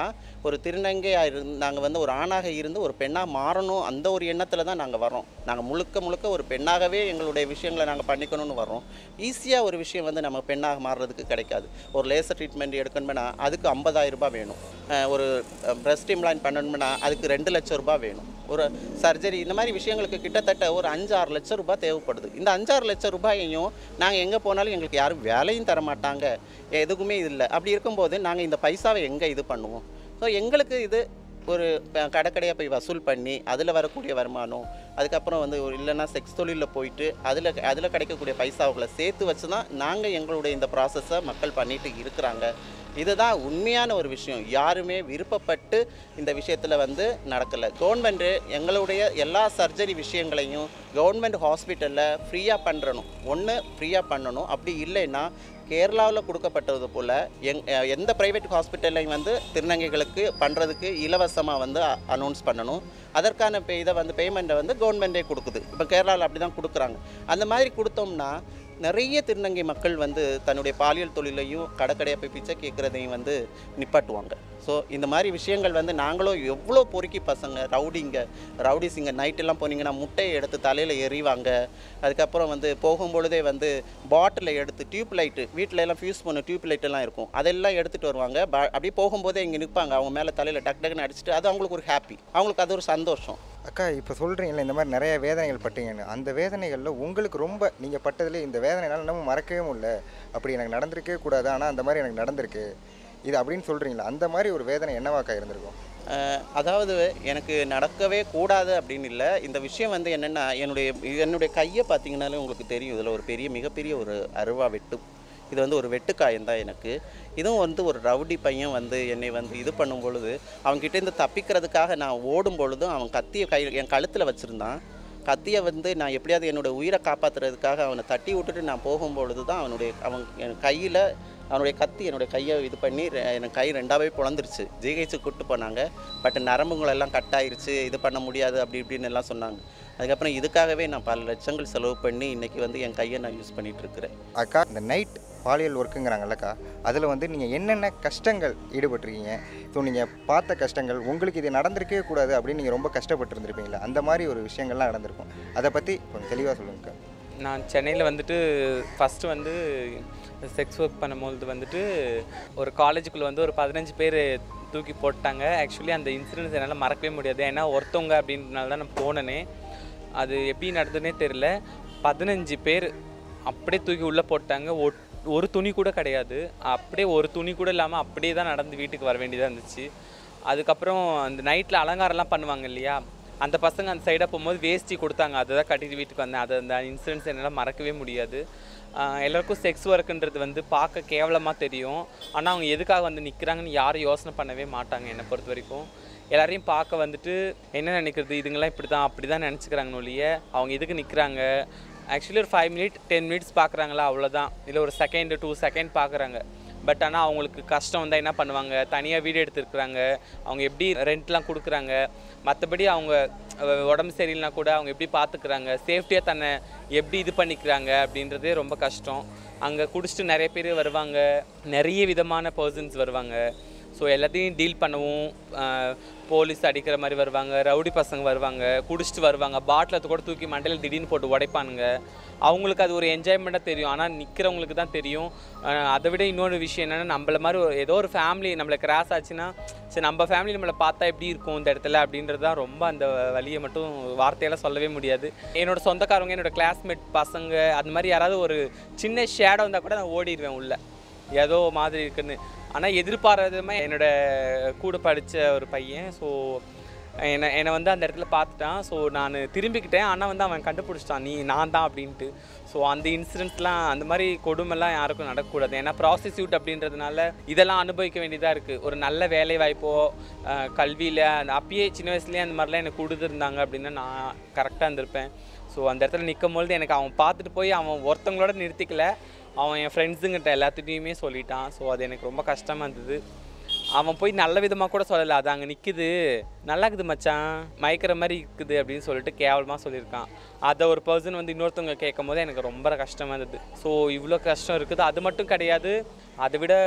[SPEAKER 4] ஒரு திருநங்கையாக இருந்து நாங்கள் வந்து ஒரு ஆணாக இருந்து ஒரு பெண்ணாக மாறணும் அந்த ஒரு எண்ணத்தில் தான் நாங்கள் வரோம் நாங்கள் முழுக்க முழுக்க ஒரு பெண்ணாகவே எங்களுடைய விஷயங்களை நாங்கள் பண்ணிக்கணும்னு வரோம் ஈஸியாக ஒரு விஷயம் வந்து நம்ம பெண்ணாக மாறுறதுக்கு கிடைக்காது ஒரு லேசர் ட்ரீட்மெண்ட் எடுக்கணும்னா அதுக்கு 50000 ரூபாய் வேணும் அஹ் ஒரு பிரஸ்ட் இம்ப்ளான் பண்ணணும்னா அதுக்கு ரெண்டு லட்சம் ரூபாய் வேணும் ஒரு சர்ஜரி இந்த மாதிரி விஷயங்களுக்கு கிட்டத்தட்ட ஒரு அஞ்சு ஆறு லட்சம் ரூபாய் தேவைப்படுது இந்த அஞ்சாறு லட்சம் ரூபாயையும் நாங்கள் எங்கே போனாலும் எங்களுக்கு யாரும் வேலையும் தர மாட்டாங்க எதுக்குமே இல்லை அப்படி இருக்கும்போது நாங்கள் இந்த பைசாவை எங்கே இது பண்ணுவோம் ஸோ எங்களுக்கு இது ஒரு கடைக்கடையாக போய் வசூல் பண்ணி அதில் வரக்கூடிய வருமானம் அதுக்கப்புறம் வந்து ஒரு இல்லைன்னா செக்ஸ் தொழிலில் போயிட்டு அதில் அதில் கிடைக்கக்கூடிய பைசாவுகளை சேர்த்து வச்சு தான் நாங்கள் எங்களுடைய இந்த ப்ராசஸை மக்கள் பண்ணிட்டு இருக்கிறாங்க இதுதான் உண்மையான ஒரு விஷயம் யாருமே விருப்பப்பட்டு இந்த விஷயத்தில் வந்து நடக்கலை கவர்மெண்ட்டு எங்களுடைய எல்லா சர்ஜரி விஷயங்களையும் கவர்மெண்ட் ஹாஸ்பிட்டலில் ஃப்ரீயாக பண்ணுறணும் ஒன்று ஃப்ரீயாக பண்ணணும் அப்படி இல்லைன்னா கேரளாவில் கொடுக்கப்பட்டது போல் எங் அஹ் எந்த ப்ரைவேட் ஹாஸ்பிட்டல்லையும் வந்து திருநங்கைகளுக்கு பண்ணுறதுக்கு இலவசமாக வந்து அனௌன்ஸ் பண்ணணும் அதற்கான பே இதை வந்து பேமெண்ட்டை வந்து கவர்மெண்ட்டே கொடுக்குது இப்போ கேரளாவில் அப்படி தான் கொடுக்குறாங்க அந்த மாதிரி கொடுத்தோம்னா நிறைய திருநங்கை மக்கள் வந்து தன்னுடைய பாலியல் தொழிலையும் கடைக்கடையாக போய் பிச்சை கேட்குறதையும் வந்து நிப்பாட்டுவாங்க ஸோ இந்த மாதிரி விஷயங்கள் வந்து நாங்களும் எவ்வளோ பொறுக்கி பசங்க ரவுடிங்க ரவுடிஸிங்க நைட்டெல்லாம் போனீங்கன்னா முட்டையை எடுத்து தலையில் எறிவாங்க அதுக்கப்புறம் வந்து போகும்பொழுதே வந்து பாட்டிலை எடுத்து டியூப் லைட்டு வீட்டில எல்லாம் ஃபியூஸ் பண்ண டியூப் லைட் எல்லாம் இருக்கும் அதெல்லாம் எடுத்துகிட்டு வருவாங்க ப அப்படியே போகும்போதே இங்கே நிற்பாங்க அவங்க மேலே தலையில் டக் டக்குன்னு அடிச்சுட்டு அது அவங்களுக்கு ஒரு ஹாப்பி அவங்களுக்கு அது ஒரு சந்தோஷம்
[SPEAKER 1] அக்கா இப்போ சொல்கிறீங்களே இந்த மாதிரி நிறைய வேதனைகள் பட்டீங்கன்னு அந்த வேதனைகளில் உங்களுக்கு ரொம்ப நீங்கள் பட்டதுலேயே இந்த வேதனைனால நம்ம மறக்கவே முடியல அப்படி எனக்கு நடந்திருக்கவே கூடாது ஆனால் அந்த மாதிரி எனக்கு நடந்திருக்கு இது அப்படின்னு சொல்கிறீங்களா அந்த மாதிரி ஒரு வேதனை என்னவாக்கா இருந்திருக்கும்
[SPEAKER 4] அஹ் அதாவது எனக்கு நடக்கவே கூடாது அப்படின்னு இல்லை இந்த விஷயம் வந்து என்னென்னா என்னுடைய என்னுடைய கையை பார்த்தீங்கன்னாலே உங்களுக்கு தெரியும் இதில் ஒரு பெரிய மிகப்பெரிய ஒரு அருவா வெட்டு இது வந்து ஒரு வெட்டுக்காயம் தான் எனக்கு இதுவும் வந்து ஒரு ரவுடி பையன் வந்து என்னை வந்து இது பண்ணும் பொழுது அவன்கிட்டேருந்து தப்பிக்கிறதுக்காக நான் ஓடும் பொழுதும் அவன் கத்தியை கை என் கழுத்தில் வச்சுருந்தான் கத்தியை வந்து நான் எப்படியாவது என்னோட உயிரை காப்பாற்றுறதுக்காக அவனை தட்டி விட்டுட்டு நான் போகும்பொழுது தான் அவனுடைய அவன் என் கையில் அவனுடைய கத்தி என்னுடைய கையை இது பண்ணி ரெ- எனக்கு கை ரெண்டாவே பிளந்துருச்சு ஜிஹெச்சு கூப்பிட்டு போனாங்க பட் நரம்புங்களெல்லாம் கட் ஆயிருச்சு இது பண்ண முடியாது அப்படி இப்படின்னு எல்லாம் சொன்னாங்க அதுக்கப்புறம் இதுக்காகவே நான் பல லட்சங்கள் செலவு பண்ணி இன்றைக்கி வந்து என் கையை நான் யூஸ் பண்ணிகிட்டு இருக்கிறேன்
[SPEAKER 1] அக்கா இந்த நைட் பாலியல் ஒர்க்குங்கிறாங்கல்லக்கா அதில் வந்து நீங்கள் என்னென்ன கஷ்டங்கள் ஈடுபட்டிருக்கீங்க ஸோ நீங்கள் பார்த்த கஷ்டங்கள் உங்களுக்கு இது நடந்திருக்கவே கூடாது அப்படின்னு நீங்கள் ரொம்ப கஷ்டப்பட்டு இருந்திருப்பீங்களா அந்த மாதிரி ஒரு விஷயங்கள்லாம் நடந்திருக்கும் அதை பற்றி கொஞ்சம் தெளிவாக சொல்லுங்கக்கா
[SPEAKER 5] நான் சென்னையில் வந்துட்டு ஃபஸ்ட்டு வந்து செக்ஸ் ஒர்க் பண்ணும்போது வந்துட்டு ஒரு காலேஜுக்குள்ளே வந்து ஒரு பதினஞ்சு பேர் தூக்கி போட்டாங்க ஆக்சுவலி அந்த இன்சிடென்ட்ஸ் என்னால் மறக்கவே முடியாது ஏன்னா ஒருத்தவங்க அப்படின்றனால தான் நான் போனேனே அது எப்படி நடந்ததுனே தெரில பதினஞ்சு பேர் அப்படியே தூக்கி உள்ளே போட்டாங்க ஒட்- ஒரு துணி கூட கிடையாது அப்படியே ஒரு துணி கூட இல்லாமல் அப்படியே தான் நடந்து வீட்டுக்கு வர வேண்டியதாக இருந்துச்சு அதுக்கப்புறம் அந்த நைட்டில் அலங்காரம்லாம் பண்ணுவாங்க இல்லையா அந்த பசங்க அந்த சைடாக போகும்போது வேஷ்டி கொடுத்தாங்க அதை தான் கட்டிட்டு வீட்டுக்கு வந்தேன் அது அந்த இன்சிடென்ட்ஸ் என்னால் மறக்கவே முடியாது ஆஹ் எல்லாருக்கும் செக்ஸ் ஒர்க்குன்றது வந்து பார்க்க கேவலமாக தெரியும் ஆனால் அவங்க எதுக்காக வந்து நிற்கிறாங்கன்னு யாரும் யோசனை பண்ணவே மாட்டாங்க என்னை பொறுத்த வரைக்கும் எல்லாரையும் பார்க்க வந்துட்டு என்ன நினைக்கிறது இதுங்கெல்லாம் இப்படி தான் அப்படி தான் நினச்சிக்கிறாங்கன்னு ஒழிய அவங்க எதுக்கு நிற்கிறாங்க ஆக்சுவலி ஒரு ஃபைவ் மினிட் டென் மினிட்ஸ் பார்க்குறாங்களா அவ்வளோதான் இல்லை ஒரு செகண்ட் டூ செகண்ட் பார்க்குறாங்க பட் ஆனால் அவங்களுக்கு கஷ்டம் வந்தால் என்ன பண்ணுவாங்க தனியாக வீடு எடுத்துருக்குறாங்க அவங்க எப்படி ரெண்ட்லாம் கொடுக்குறாங்க மற்றபடி அவங்க அஹ், உடம்பு சரியில்லைனா கூட அவங்க எப்படி பார்த்துக்கிறாங்க சேஃப்டியாக தன்னை எப்படி இது பண்ணிக்கிறாங்க அப்படின்றதே ரொம்ப கஷ்டம் அங்கே குடிச்சிட்டு நிறைய பேர் வருவாங்க நிறைய விதமான பர்சன்ஸ் வருவாங்க ஸோ எல்லாத்தையும் டீல் பண்ணவும் அஹ், போலீஸ் அடிக்கிற மாதிரி வருவாங்க ரவுடி பசங்க வருவாங்க குடிச்சிட்டு வருவாங்க பாட்டிலத்தை கூட தூக்கி மண்டையில் திடீர்னு போட்டு உடைப்பானுங்க அவங்களுக்கு அது ஒரு என்ஜாய்மெண்ட்டாக தெரியும் ஆனால் நிற்கிறவங்களுக்கு தான் தெரியும் அஹ், அதை விட இன்னொரு விஷயம் என்னென்னா நம்மள மாதிரி ஒரு ஏதோ ஒரு ஃபேமிலி நம்மளை கிராஸ் ஆச்சுன்னா சரி நம்ம ஃபேமிலி நம்மளை பார்த்தா எப்படி இருக்கும் இந்த இடத்துல அப்படின்றது தான் ரொம்ப அந்த வழியை மட்டும் வார்த்தையெல்லாம் சொல்லவே முடியாது என்னோட சொந்தக்காரங்க என்னோட கிளாஸ்மேட் பசங்க அந்த மாதிரி யாராவது ஒரு சின்ன ஷேடோ வந்தால் கூட நான் ஓடிடுவேன் உள்ள ஏதோ மாதிரி இருக்குன்னு ஆனால் எதிர்பாராதமே என்னோட கூட படித்த ஒரு பையன் ஸோ என்னை என்னை வந்து அந்த இடத்துல பார்த்துட்டான் ஸோ நான் திரும்பிக்கிட்டேன் ஆனால் வந்து அவன் கண்டுபிடிச்சிட்டான் நீ நான் தான் அப்படின்ட்டு ஸோ அந்த இன்சிடென்ட்ஸ்லாம் அந்த மாதிரி கொடுமைலாம் யாருக்கும் நடக்கக்கூடாது ஏன்னா ப்ராஸ்டியூட் அப்படின்றதுனால இதெல்லாம் அனுபவிக்க வேண்டியதாக இருக்குது ஒரு நல்ல வேலை வாய்ப்போ கல்வியில் அந்த அப்பயே சின்ன வயசுலேயே அந்த மாதிரிலாம் எனக்கு கொடுத்துருந்தாங்க அப்படின்னா நான் கரெக்டாக இருந்திருப்பேன் ஸோ அந்த இடத்துல நிற்கும் பொழுது எனக்கு அவன் பார்த்துட்டு போய் அவன் ஒருத்தவங்களோட நிறுத்திக்கல அவன் என் ஃப்ரெண்ட்ஸுங்கிட்ட எல்லாத்துட்டையுமே சொல்லிட்டான் ஸோ அது எனக்கு ரொம்ப கஷ்டமாக இருந்தது அவன் போய் நல்ல விதமாக கூட சொல்லலை அது அங்கே நிற்குது நல்லா இருக்குது மச்சான் மயக்கிற மாதிரி இருக்குது அப்படின்னு சொல்லிட்டு கேவலமாக சொல்லியிருக்கான் அதை ஒரு பர்சன் வந்து இன்னொருத்தவங்க கேட்கும் போது எனக்கு ரொம்ப கஷ்டமாக இருந்தது ஸோ இவ்வளோ கஷ்டம் இருக்குது அது மட்டும் கிடையாது அதை விட உச்-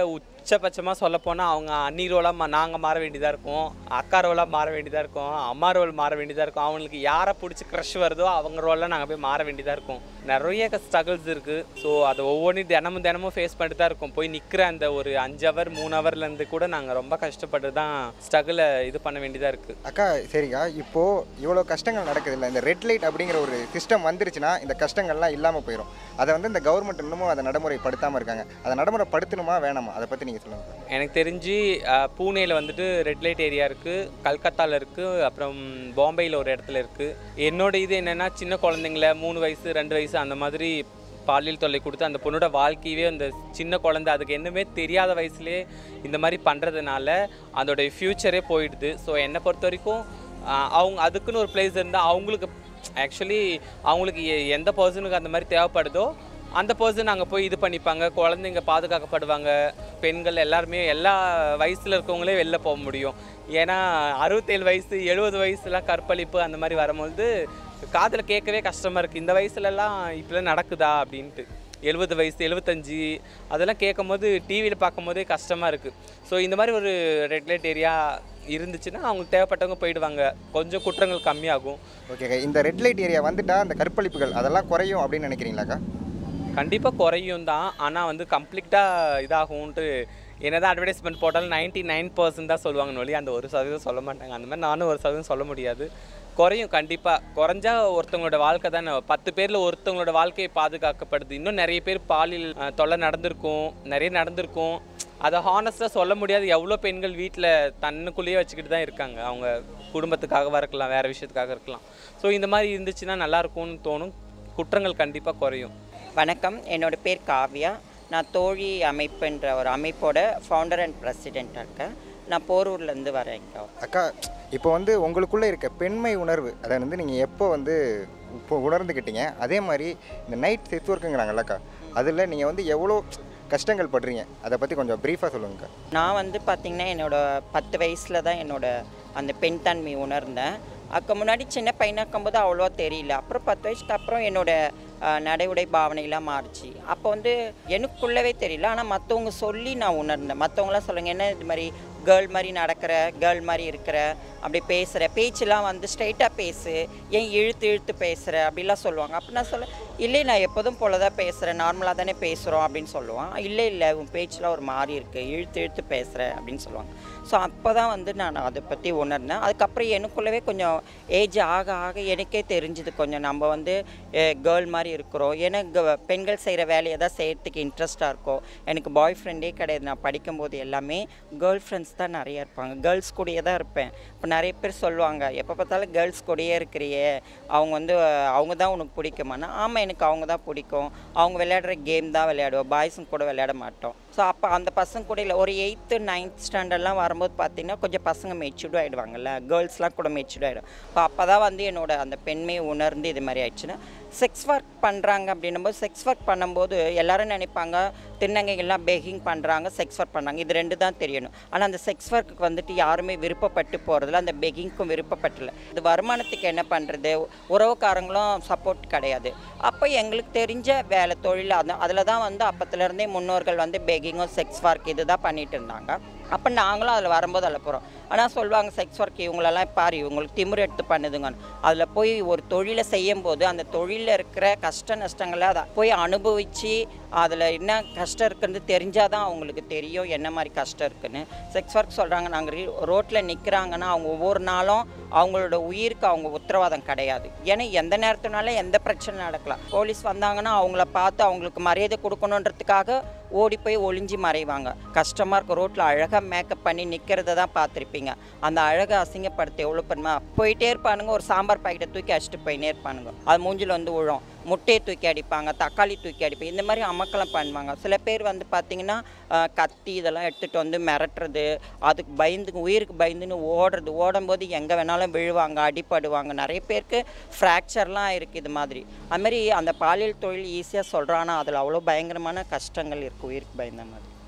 [SPEAKER 5] உச்சபட்சமாக சொல்லப்போனால் அவங்க அண்ணி ரோலாக நாங்கள் மாற வேண்டியதாக இருக்கும் அக்கா ரோலாக மாற வேண்டியதாக இருக்கும் அம்மா ரோல் மாற வேண்டியதாக இருக்கும் அவங்களுக்கு யாரை பிடிச்சி க்ரஷ் வருதோ அவங்க ரோலில் நாங்கள் போய் மாற வேண்டியதாக இருக்கும் நிறைய ஸ்ட்ரகிள்ஸ் இருக்குது ஸோ அதை ஒவ்வொன்றும் தினமும் தினமும் ஃபேஸ் பண்ணிட்டு தான் இருக்கும் போய் நிற்கிற அந்த ஒரு அஞ்சு ஹவர் மூணு ஹவர்லேருந்து கூட நாங்கள் ரொம்ப கஷ்டப்பட்டு தான் ஸ்ட்ரகிளை இது பண்ண வேண்டியதாக இருக்குது
[SPEAKER 1] அக்கா சரிக்கா இப்போது இவ்வளோ கஷ்டங்கள் நடக்குது இல்லை இந்த ரெட் லைட் அப்படிங்கிற ஒரு சிஸ்டம் வந்துருச்சுன்னா இந்த கஷ்டங்கள்லாம் இல்லாமல் போயிடும் அதை வந்து இந்த கவர்மெண்ட் இன்னமும் அதை நடைமுறைப்படுத்தாமல் இருக்காங்க அதை நடைமுறைப்படுத்தணுமா வேணாமா அதை பற்றி நீங்கள் சொல்லுங்கள்
[SPEAKER 5] எனக்கு தெரிஞ்சு அஹ், பூனேல வந்துட்டு ரெட் லைட் ஏரியா இருக்குது கல்கத்தாவில் இருக்குது அப்புறம் பாம்பேயில் ஒரு இடத்துல இருக்குது என்னோட இது என்னென்னா சின்ன குழந்தைங்கள மூணு வயசு ரெண்டு வயசு அந்த மாதிரி பாலியல் தொல்லை கொடுத்து அந்த பொண்ணோட வாழ்க்கையவே அந்த சின்ன குழந்தை அதுக்கு என்னமே தெரியாத வயசுலேயே இந்த மாதிரி பண்ணுறதுனால அதோடைய ஃப்யூச்சரே போயிடுது ஸோ என்னை பொறுத்த வரைக்கும் அஹ், அவங்க அதுக்குன்னு ஒரு பிளேஸ் இருந்தால் அவங்களுக்கு ஆக்சுவலி அவங்களுக்கு எ- எந்த பர்சனுக்கு அந்த மாதிரி தேவைப்படுதோ அந்த பர்சன் அங்கே போய் இது பண்ணிப்பாங்க குழந்தைங்க பாதுகாக்கப்படுவாங்க பெண்கள் எல்லாருமே எல்லா வயசில் இருக்கவங்களே வெளில போக முடியும் ஏன்னா அறுபத்தேழு வயசு எழுபது வயசுலாம் கற்பழிப்பு அந்த மாதிரி வரும்போது காதில் கேட்கவே கஷ்டமாக இருக்குது இந்த வயசுலலாம் இப்படிலாம் நடக்குதா அப்படின்ட்டு எழுபது வயசு எழுபத்தஞ்சி அதெல்லாம் கேட்கும்போது டிவியில் பார்க்கும்போதே கஷ்டமாக இருக்குது ஸோ இந்த மாதிரி ஒரு ரெட் லைட் ஏரியா இருந்துச்சுன்னா அவங்களுக்கு தேவைப்பட்டவங்க போயிடுவாங்க கொஞ்சம் குற்றங்கள் கம்மியாகும்
[SPEAKER 1] ஓகேக்கா இந்த ரெட் லைட் ஏரியா வந்துட்டா இந்த கற்பழிப்புகள் அதெல்லாம் குறையும் அப்படின்னு நினைக்கிறீங்களாக்கா
[SPEAKER 5] கண்டிப்பாக குறையும் தான் ஆனால் வந்து கம்ப்ளீட்டாக இதாகும்ன்ட்டு என்னதான் அட்வர்டைஸ்மெண்ட் போட்டாலும் நைன்ட்டி நைன் பர்சன்ட் தான் சொல்லுவாங்கன்னு வழி அந்த ஒரு சதவீதம் சொல்ல மாட்டாங்க அந்த மாதிரி நானும் ஒரு சதவீதம் சொல்ல முடியாது குறையும் கண்டிப்பாக குறைஞ்சா ஒருத்தவங்களோட வாழ்க்கை தானே பத்து பேரில் ஒருத்தவங்களோட வாழ்க்கையை பாதுகாக்கப்படுது இன்னும் நிறைய பேர் பாலியல் அஹ், தொல்லை நடந்திருக்கும் நிறைய நடந்திருக்கும் அதை ஹானஸ்ட்டாக சொல்ல முடியாது எவ்வளோ பெண்கள் வீட்டில் தன்னுக்குள்ளேயே வச்சுக்கிட்டு தான் இருக்காங்க அவங்க குடும்பத்துக்காகவா இருக்கலாம் வேறு விஷயத்துக்காக இருக்கலாம் ஸோ இந்த மாதிரி இருந்துச்சுன்னா நல்லா இருக்கும்னு தோணும் குற்றங்கள் கண்டிப்பாக குறையும்
[SPEAKER 6] வணக்கம் என்னோட பேர் காவ்யா நான் தோழி அமைப்புன்ற ஒரு அமைப்போட ஃபவுண்டர் அண்ட் பிரசிடெண்ட்டாக இருக்கேன் நான் போரூர்லேருந்து வரேன் இங்கே
[SPEAKER 1] அக்கா இப்போ வந்து உங்களுக்குள்ளே இருக்க பெண்மை உணர்வு அதை வந்து நீங்கள் எப்போ வந்து இப்போ உணர்ந்துக்கிட்டீங்க அதே மாதிரி இந்த நைட் செக்ஸ் ஒர்க்குங்கிறாங்கல்லக்கா அதில் நீங்கள் வந்து எவ்வளோ கஷ்டங்கள் படுறீங்க அதை பற்றி கொஞ்சம் ப்ரீஃபாக சொல்லுங்கக்கா
[SPEAKER 6] நான் வந்து பார்த்திங்கன்னா என்னோட பத்து வயசில் தான் என்னோட அந்த பெண் தன்மை உணர்ந்தேன் அதுக்கு முன்னாடி சின்ன பையனாக்கும்போது அவ்வளோவா தெரியல அப்புறம் பத்து வயசுக்கு அப்புறம் என்னோட அஹ், நடை உடை பாவனைலாம் மாறுச்சு அப்போ வந்து எனக்குள்ளவே தெரியல ஆனால் மற்றவங்க சொல்லி நான் உணர்ந்தேன் மற்றவங்களாம் சொல்லுங்க என்ன இது மாதிரி கேர்ள் மாதிரி நடக்கிற கேர்ள் மாதிரி இருக்கிற அப்படி பேசுகிற பேச்செல்லாம் வந்து ஸ்ட்ரைட்டாக பேசு ஏன் இழுத்து இழுத்து பேசுகிற அப்படிலாம் சொல்லுவாங்க அப்போ நான் சொல்ல இல்லை நான் எப்போதும் போல தான் பேசுகிறேன் நார்மலாக தானே பேசுகிறோம் அப்படின்னு சொல்லுவான் இல்லை இல்லை உன் பேச்செலாம் ஒரு மாதிரி இருக்குது இழுத்து இழுத்து பேசுகிற அப்படின்னு சொல்லுவாங்க ஸோ அப்போ தான் வந்து நான் அதை பற்றி உணர்ந்தேன் அதுக்கப்புறம் எனக்குள்ளவே கொஞ்சம் ஏஜ் ஆக ஆக எனக்கே தெரிஞ்சுது கொஞ்சம் நம்ம வந்து கேர்ள் மாதிரி இருக்கிறோம் ஏன்னா க- பெண்கள் செய்கிற வேலையை தான் செய்கிறதுக்கு இன்ட்ரெஸ்ட்டாக இருக்கும் எனக்கு பாய் ஃப்ரெண்டே கிடையாது நான் படிக்கும்போது எல்லாமே கேர்ள் ஃப்ரெண்ட்ஸ் தான் நிறைய இருப்பாங்க கேர்ள்ஸ் கூடயே தான் இருப்பேன் இப்போ நிறைய பேர் சொல்லுவாங்க எப்போ பார்த்தாலும் கேர்ள்ஸ் கூடயே இருக்கிறியே அவங்க வந்து அஹ், அவங்க தான் உனக்கு பிடிக்குமானா ஆமாம் எனக்கு அவங்க தான் பிடிக்கும் அவங்க விளையாடுற கேம் தான் விளையாடுவோம் பாய்ஸுங்க கூட விளையாட மாட்டோம் ஸோ அப்போ அந்த பசங்க கூட இல்லை ஒரு எயித்து நைன்த் ஸ்டாண்டர்ட்லாம் வரும்போது பார்த்தீங்கன்னா கொஞ்சம் பசங்க மெச்சூர்டு ஆகிடுவாங்கல்ல கேர்ள்ஸ்லாம் கூட மெச்சூர்டு ஆகிடும் இப்போ அப்போ தான் வந்து என்னோட அந்த பெண்மையை உணர்ந்து இது மாதிரி ஆயிடுச்சுன்னா செக்ஸ் ஒர்க் பண்ணுறாங்க அப்படின்னும்போது செக்ஸ் ஒர்க் பண்ணும்போது எல்லாரும் நினைப்பாங்க திருநங்கைகள்லாம் பெகிங் பண்ணுறாங்க செக்ஸ் ஒர்க் பண்ணுறாங்க இது ரெண்டு தான் தெரியணும் ஆனால் அந்த செக்ஸ் ஒர்க்குக்கு வந்துட்டு யாருமே விருப்பப்பட்டு போகிறதில்ல அந்த பெகிங்க்கும் விருப்பப்பட்டல இது வருமானத்துக்கு என்ன பண்ணுறது உறவுக்காரங்களும் சப்போர்ட் கிடையாது அப்போ எங்களுக்கு தெரிஞ்ச வேலை தொழில் அது அதில் தான் வந்து அப்பத்துலேருந்தே முன்னோர்கள் வந்து பெகிங்கும் செக்ஸ் ஒர்க் இது தான் பண்ணிட்டு இருந்தாங்க அப்போ நாங்களும் அதில் வரும்போது அதில் போகிறோம் ஆனால் சொல்லுவாங்க செக்ஸ் ஒர்க் இவங்களெல்லாம் பாரு இவங்களுக்கு திமிரு எடுத்து பண்ணுதுங்கன்னு அதில் போய் ஒரு தொழிலை செய்யும் போது அந்த தொழிலில் இருக்கிற கஷ்ட நஷ்டங்களை அதை போய் அனுபவித்து அதில் என்ன கஷ்டம் இருக்குன்னு தெரிஞ்சால் தான் அவங்களுக்கு தெரியும் என்ன மாதிரி கஷ்டம் இருக்குன்னு செக்ஸ் ஒர்க் சொல்கிறாங்க நாங்கள் ரோட்டில் நிற்கிறாங்கன்னா அவங்க ஒவ்வொரு நாளும் அவங்களோட உயிருக்கு அவங்க உத்தரவாதம் கிடையாது ஏன்னா எந்த நேரத்தினால எந்த பிரச்சனை நடக்கலாம் போலீஸ் வந்தாங்கன்னா அவங்கள பார்த்து அவங்களுக்கு மரியாதை கொடுக்கணுன்றதுக்காக ஓடி போய் ஒளிஞ்சு மறைவாங்க கஷ்டமாக இருக்கும் ரோட்டில் அழகாக மேக்கப் பண்ணி நிற்கிறத தான் பார்த்துருப்பீங்க அந்த அழகை அசிங்கப்படுத்த எவ்வளோ பண்ணுமா போயிட்டே இருப்பானுங்க ஒரு சாம்பார் பாக்கெட்டை தூக்கி அடிச்சுட்டு போயினே இருப்பானுங்க அது மூஞ்சில் வந்து விழும் முட்டையை தூக்கி அடிப்பாங்க தக்காளி தூக்கி அடிப்பாங்க இந்த மாதிரி அமக்கலம் பண்ணுவாங்க சில பேர் வந்து பார்த்திங்கன்னா அஹ், கத்தி இதெல்லாம் எடுத்துகிட்டு வந்து மிரட்டுறது அதுக்கு பயந்து உயிருக்கு பயந்துன்னு ஓடுறது ஓடும்போது எங்கே வேணாலும் விழுவாங்க அடிப்படுவாங்க நிறைய பேருக்கு ஃப்ராக்சர்லாம் இருக்குது இது மாதிரி அதுமாரி அந்த பாலியல் தொழில் ஈஸியாக சொல்கிறானா அதில் அவ்வளோ பயங்கரமான கஷ்டங்கள் இருக்குது உயிருக்கு பயந்த மாதிரி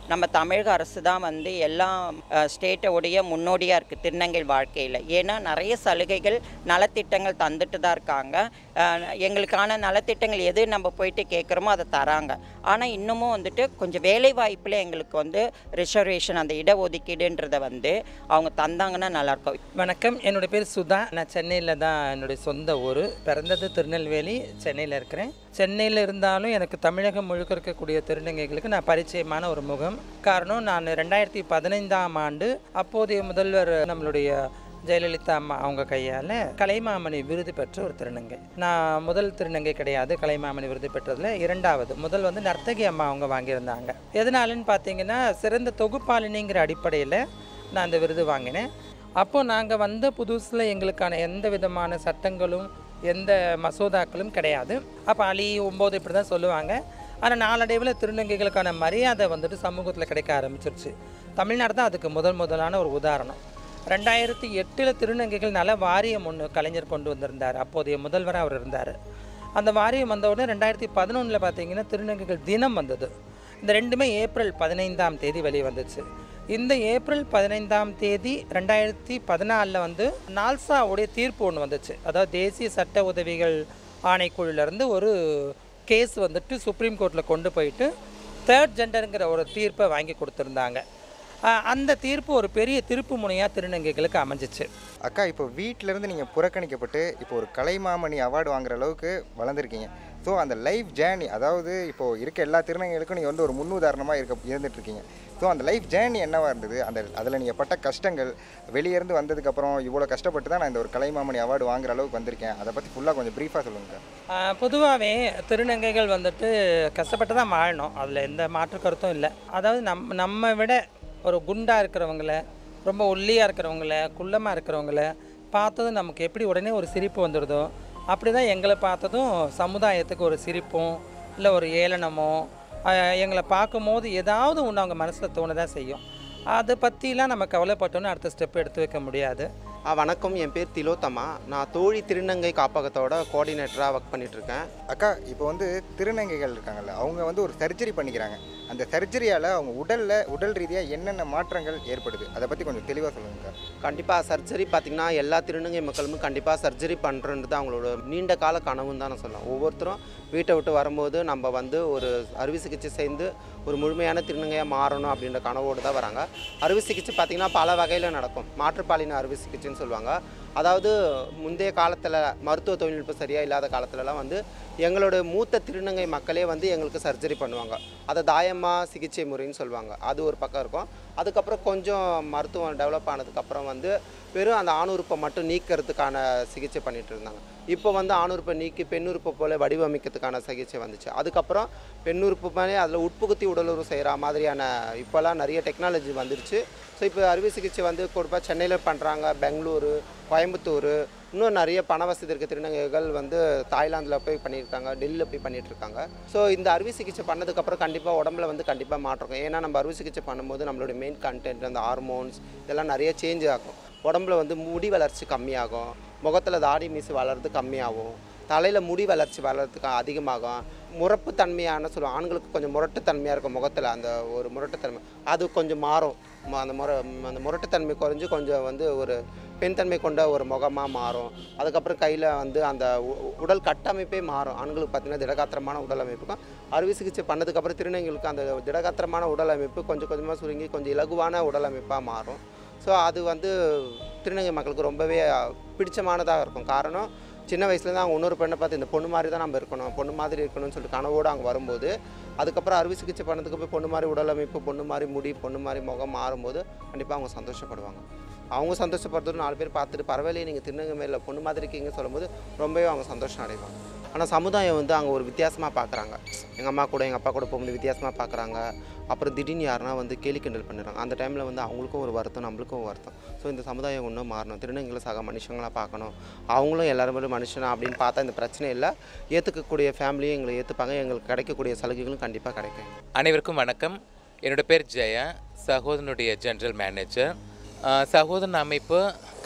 [SPEAKER 6] நம்ம தமிழக அரசு தான் வந்து எல்லா ஸ்டேட்டோடைய முன்னோடியாக இருக்குது திருநங்கை வாழ்க்கையில் ஏன்னா நிறைய சலுகைகள் நலத்திட்டங்கள் தந்துட்டு தான் இருக்காங்க அஹ், எங்களுக்கான நலத்திட்டங்கள் எது நம்ம போயிட்டு கேட்குறோமோ அதை தராங்க ஆனால் இன்னமும் வந்துட்டு கொஞ்சம் வேலை வாய்ப்பில் எங்களுக்கு வந்து ரிசர்வேஷன் அந்த இடஒதுக்கீடுன்றதை வந்து அவங்க தந்தாங்கன்னா நல்லாயிருக்கும்
[SPEAKER 7] வணக்கம் என்னுடைய பேர் சுதா நான் சென்னையில் தான் என்னுடைய சொந்த ஊர் பிறந்தது திருநெல்வேலி சென்னையில் இருக்கிறேன் சென்னையில் இருந்தாலும் எனக்கு தமிழகம் முழுக்க இருக்கக்கூடிய திருநங்கைகளுக்கு நான் பரிச்சயமான ஒரு முகம் காரணம் நான் ரெண்டாயிரத்தி பதினைந்தாம் ஆண்டு அப்போதைய முதல்வர் நம்மளுடைய ஜெயலலிதா அம்மா அவங்க கையால் கலைமாமணி விருது பெற்ற ஒரு திருநங்கை நான் முதல் திருநங்கை கிடையாது கலைமாமணி விருது பெற்றதில் இரண்டாவது முதல் வந்து நர்த்தகி அம்மா அவங்க வாங்கியிருந்தாங்க எதனாலன்னு பார்த்தீங்கன்னா சிறந்த தொகுப்பாளினிங்கிற அடிப்படையில் நான் அந்த விருது வாங்கினேன் அப்போ நாங்கள் வந்த புதுசில் எங்களுக்கான எந்த விதமான சட்டங்களும் எந்த மசோதாக்களும் கிடையாது அப்போ அலி ஒம்பது இப்படி தான் சொல்லுவாங்க ஆனால் நாளடைவில் திருநங்கைகளுக்கான மரியாதை வந்துட்டு சமூகத்தில் கிடைக்க ஆரம்பிச்சிருச்சு தமிழ்நாடு தான் அதுக்கு முதல் முதலான ஒரு உதாரணம் ரெண்டாயிரத்தி எட்டில் திருநங்கைகள் நல வாரியம் ஒன்று கலைஞர் கொண்டு வந்திருந்தார் அப்போதைய முதல்வராக அவர் இருந்தார் அந்த வாரியம் வந்த உடனே ரெண்டாயிரத்தி பதினொன்றில் பார்த்தீங்கன்னா திருநங்கைகள் தினம் வந்தது இந்த ரெண்டுமே ஏப்ரல் பதினைந்தாம் தேதி வெளியே வந்துச்சு இந்த ஏப்ரல் பதினைந்தாம் தேதி ரெண்டாயிரத்தி பதினாலில் வந்து நால்சாவுடைய தீர்ப்பு ஒன்று வந்துச்சு அதாவது தேசிய சட்ட உதவிகள் ஆணைக்குழுலேருந்து ஒரு கேஸ் வந்துட்டு சுப்ரீம் கோர்ட்டில் கொண்டு போயிட்டு தேர்ட் ஜெண்டருங்கிற ஒரு தீர்ப்பை வாங்கி கொடுத்துருந்தாங்க ஆஹ் அந்த தீர்ப்பு ஒரு பெரிய திருப்பு முனையாக திருநங்கைகளுக்கு அமைஞ்சிச்சு
[SPEAKER 1] அக்கா இப்போ வீட்ல இருந்து நீங்கள் புறக்கணிக்கப்பட்டு இப்போ ஒரு கலைமாமணி அவார்டு வாங்குற அளவுக்கு வளர்ந்துருக்கீங்க ஸோ அந்த லைஃப் ஜேர்னி அதாவது இப்போ இருக்க எல்லா திருநங்கைகளுக்கும் நீங்கள் வந்து ஒரு முன்னுதாரணமாக இருக்க இருந்துட்டு இருக்கீங்க ஸோ அந்த லைஃப் ஜேர்னி என்னவா இருந்தது அந்த அதில் நீங்கள் பட்ட கஷ்டங்கள் வெளியே இருந்து வந்ததுக்கப்புறம் இவ்வளோ கஷ்டப்பட்டு தான் நான் இந்த ஒரு கலைமாமணி அவார்டு வாங்குற அளவுக்கு வந்திருக்கேன் அதை பற்றி ஃபுல்லாக கொஞ்சம் ப்ரீஃபாக சொல்லுங்கள்
[SPEAKER 7] பொதுவாகவே திருநங்கைகள் வந்துட்டு கஷ்டப்பட்டு தான் வாழணும் அதில் எந்த மாற்று கருத்தும் இல்லை அதாவது நம் நம்ம விட ஒரு குண்டாக இருக்கிறவங்கள ரொம்ப ஒல்லியாக இருக்கிறவங்கள குள்ளமாக இருக்கிறவங்கள பார்த்ததும் நமக்கு எப்படி உடனே ஒரு சிரிப்பு வந்துடுதோ அப்படி தான் எங்களை பார்த்ததும் சமுதாயத்துக்கு ஒரு சிரிப்பும் இல்லை ஒரு ஏளனமோ ஆஹ் எங்களை பார்க்கும்போது ஏதாவது ஒன்று அவங்க மனசில் தோணதான் செய்யும் அதை பற்றிலாம் நம்ம கவலைப்பட்டோன்னு அடுத்த ஸ்டெப் எடுத்து வைக்க முடியாது
[SPEAKER 4] ஆ, வணக்கம் என் பேர் திலோத்தமா நான் தோழி திருநங்கை காப்பகத்தோட கோஆர்டினேட்டராக ஒர்க் பண்ணிகிட்ருக்கேன்
[SPEAKER 1] அக்கா இப்போ வந்து திருநங்கைகள் இருக்காங்கல்ல அவங்க வந்து ஒரு சர்ஜரி பண்ணிக்கிறாங்க அந்த சர்ஜரியால் அவங்க உடலில் உடல் ரீதியாக என்னென்ன மாற்றங்கள் ஏற்படுது அதை பற்றி கொஞ்சம் தெளிவாக சொல்லுங்கக்கா
[SPEAKER 4] கண்டிப்பாக சர்ஜரி பார்த்திங்கன்னா எல்லா திருநங்கை மக்களும் கண்டிப்பாக சர்ஜரி பண்ணுறது அவங்களோட நீண்ட கால கனவுன்னு தான் நான் சொல்லுவேன் ஒவ்வொருத்தரும் வீட்டை விட்டு வரும்போது நம்ம வந்து ஒரு அறுவை சிகிச்சை செய்து ஒரு முழுமையான திருநங்கையாக மாறணும் அப்படின்ற கனவோடு தான் வராங்க அறுவை சிகிச்சை பார்த்திங்கன்னா பல வகையில் நடக்கும் மாற்றுப்பாலின அறுவை சிகிச்சைன்னு சொல்லுவாங்க அதாவது முந்தைய காலத்தில் மருத்துவ தொழில்நுட்பம் சரியாக இல்லாத காலத்துலலாம் வந்து எங்களோட மூத்த திருநங்கை மக்களே வந்து எங்களுக்கு சர்ஜரி பண்ணுவாங்க அதை தாயம்மா சிகிச்சை முறைன்னு சொல்லுவாங்க அது ஒரு பக்கம் இருக்கும் அதுக்கப்புறம் கொஞ்சம் மருத்துவம் டெவலப் ஆனதுக்கப்புறம் வந்து வெறும் அந்த ஆணுறுப்பை மட்டும் நீக்கிறதுக்கான சிகிச்சை பண்ணிட்டு இருந்தாங்க இப்போ வந்து ஆணுறுப்பை நீக்கி பெண்ணுறுப்பை போல வடிவமைக்கிறதுக்கான சிகிச்சை வந்துச்சு அதுக்கப்புறம் பெண்ணுறுப்பு மேலே அதில் உட்புகுத்தி உடலுறவு செய்கிற மாதிரியான இப்போல்லாம் நிறைய டெக்னாலஜி வந்துருச்சு ஸோ இப்போ அறுவை சிகிச்சை வந்து கொடுப்பா சென்னையில் பண்ணுறாங்க பெங்களூரு கோயம்புத்தூர் இன்னும் நிறைய பண வசதி இருக்க திருநங்கைகள் வந்து தாய்லாந்தில் போய் பண்ணியிருக்காங்க டெல்லியில் போய் பண்ணிட்டு இருக்காங்க ஸோ இந்த அறுவை சிகிச்சை பண்ணதுக்கப்புறம் கண்டிப்பாக உடம்புல வந்து கண்டிப்பாக மாற்றம் இருக்கும். ஏன்னா நம்ம அறுவை சிகிச்சை பண்ணும்போது நம்மளுடைய மெயின் கண்டென்ட் அந்த ஹார்மோன்ஸ் இதெல்லாம் நிறைய சேஞ்ச் ஆகும் உடம்புல வந்து முடி வளர்ச்சி கம்மியாகும் முகத்தில் தாடி மீசு வளர்றது கம்மியாகும் தலையில் முடி வளர்ச்சி வளர்றதுக்கு அதிகமாகும் முரப்பு தன்மையான சொல்லுவோம் ஆண்களுக்கு கொஞ்சம் முரட்டுத்தன்மையாக இருக்கும் முகத்தில் அந்த ஒரு முரட்டுத்தன்மை அது கொஞ்சம் மாறும் ம- அந்த முர அந்த முரட்டுத்தன்மை குறைஞ்சு கொஞ்சம் வந்து ஒரு பெண் தன்மை கொண்ட ஒரு முகமாக மாறும் அதுக்கப்புறம் கையில் வந்து அந்த உ- உடல் கட்டமைப்பே மாறும் ஆண்களுக்கு பார்த்திங்கன்னா திடகாத்திரமான உடல் அமைப்புக்கும் அறுவை சிகிச்சை பண்ணதுக்கப்புறம் திருநங்கைகளுக்கு அந்த திடகாத்திரமான உடல் அமைப்பு கொஞ்சம் கொஞ்சமாக சுருங்கி கொஞ்சம் இலகுவான உடல் அமைப்பாக மாறும் ஸோ அது வந்து திருநங்கை மக்களுக்கு ரொம்பவே பிடிச்சமானதாக இருக்கும் காரணம் சின்ன வயசுலேருந்து அவங்க இன்னொரு பெண்ணை பார்த்து இந்த பொண்ணு மாதிரி தான் நம்ம இருக்கணும் பொண்ணு மாதிரி இருக்கணும்னு சொல்லிட்டு கனவோடு அவங்க வரும்போது அதுக்கப்புறம் அறுவை சிகிச்சை பண்ணதுக்கு போய் பொண்ணு மாதிரி உடல் அமைப்பு பொண்ணு மாதிரி முடி பொண்ணு மாதிரி முகம் மாறும்போது கண்டிப்பாக அவங்க சந்தோஷப்படுவாங்க அவங்க சந்தோஷப்படுறது நாலு பேர் பார்த்துட்டு பரவாயில்லையே நீங்கள் திருநங்கை மேல பொண்ணு மாதிரி இருக்கீங்கன்னு சொல்லும்போது ரொம்பவே அவங்க சந்தோஷம் அடைவாங்க ஆனால் சமுதாயம் வந்து அங்கே ஒரு வித்தியாசமாக பார்க்குறாங்க எங்கள் அம்மா கூட எங்கள் அப்பா கூட போகும்போது வித்தியாசமாக பார்க்குறாங்க அப்புறம் திடீர்னு யாருனா வந்து கேலி கிண்டல் பண்ணிடுறாங்க அந்த டைமில் வந்து அவங்களுக்கும் ஒரு வருத்தம் நம்மளுக்கும் ஒரு வருத்தம் ஸோ இந்த சமுதாயம் இன்னும் மாறணும் திருநங்கைகளை சக மனுஷங்களாக பார்க்கணும் அவங்களும் எல்லாரும் மனுஷனா அப்படின்னு பார்த்தா இந்த பிரச்சனை இல்லை ஏற்றுக்கக்கூடிய ஃபேமிலியும் எங்களை ஏற்றுப்பாங்க எங்களுக்கு கிடைக்கக்கூடிய சலுகைகளும் கண்டிப்பாக கிடைக்கும்
[SPEAKER 8] அனைவருக்கும் வணக்கம் என்னோட பேர் ஜெயா சகோதரனுடைய ஜெனரல் மேனேஜர் ஆஹ் சகோதரன் அமைப்பு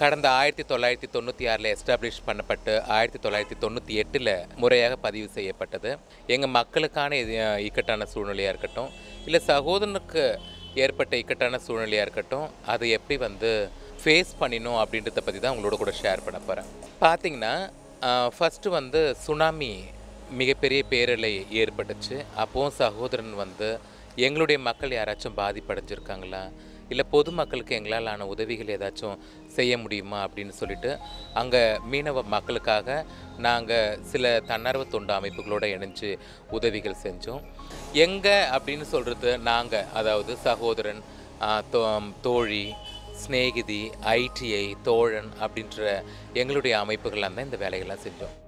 [SPEAKER 8] கடந்த ஆயிரத்தி தொள்ளாயிரத்தி தொண்ணூற்றி ஆறில் எஸ்டாப்ளிஷ் பண்ணப்பட்டு ஆயிரத்தி தொள்ளாயிரத்தி தொண்ணூற்றி எட்டில் முறையாக பதிவு செய்யப்பட்டது எங்கள் மக்களுக்கான இது அஹ், இக்கட்டான சூழ்நிலையாக இருக்கட்டும் இல்லை சகோதரனுக்கு ஏற்பட்ட இக்கட்டான சூழ்நிலையாக இருக்கட்டும் அதை எப்படி வந்து ஃபேஸ் பண்ணினோம் அப்படின்றத பற்றி தான் உங்களோட கூட ஷேர் பண்ண போகிறேன் பார்த்தீங்கன்னா ஃபஸ்ட்டு வந்து சுனாமி மிகப்பெரிய பேரலை ஏற்பட்டுச்சு அப்போவும் சகோதரன் வந்து எங்களுடைய மக்கள் யாராச்சும் பாதிப்படைஞ்சிருக்காங்களா இல்லை பொதுமக்களுக்கு எங்களால் ஆன உதவிகள் ஏதாச்சும் செய்ய முடியுமா அப்படின்னு சொல்லிட்டு அங்கே மீனவ மக்களுக்காக நாங்கள் சில தன்னார்வ தொண்டு அமைப்புகளோட இணைஞ்சு உதவிகள் செஞ்சோம் எங்கே அப்படின்னு சொல்கிறது நாங்கள் அதாவது சகோதரன் ஆ, தோ- தோழி சிநேகிதி ஐடிஐ தோழன் அப்படின்ற எங்களுடைய அமைப்புகள்லாம் தான் இந்த வேலைகள்லாம் செஞ்சோம்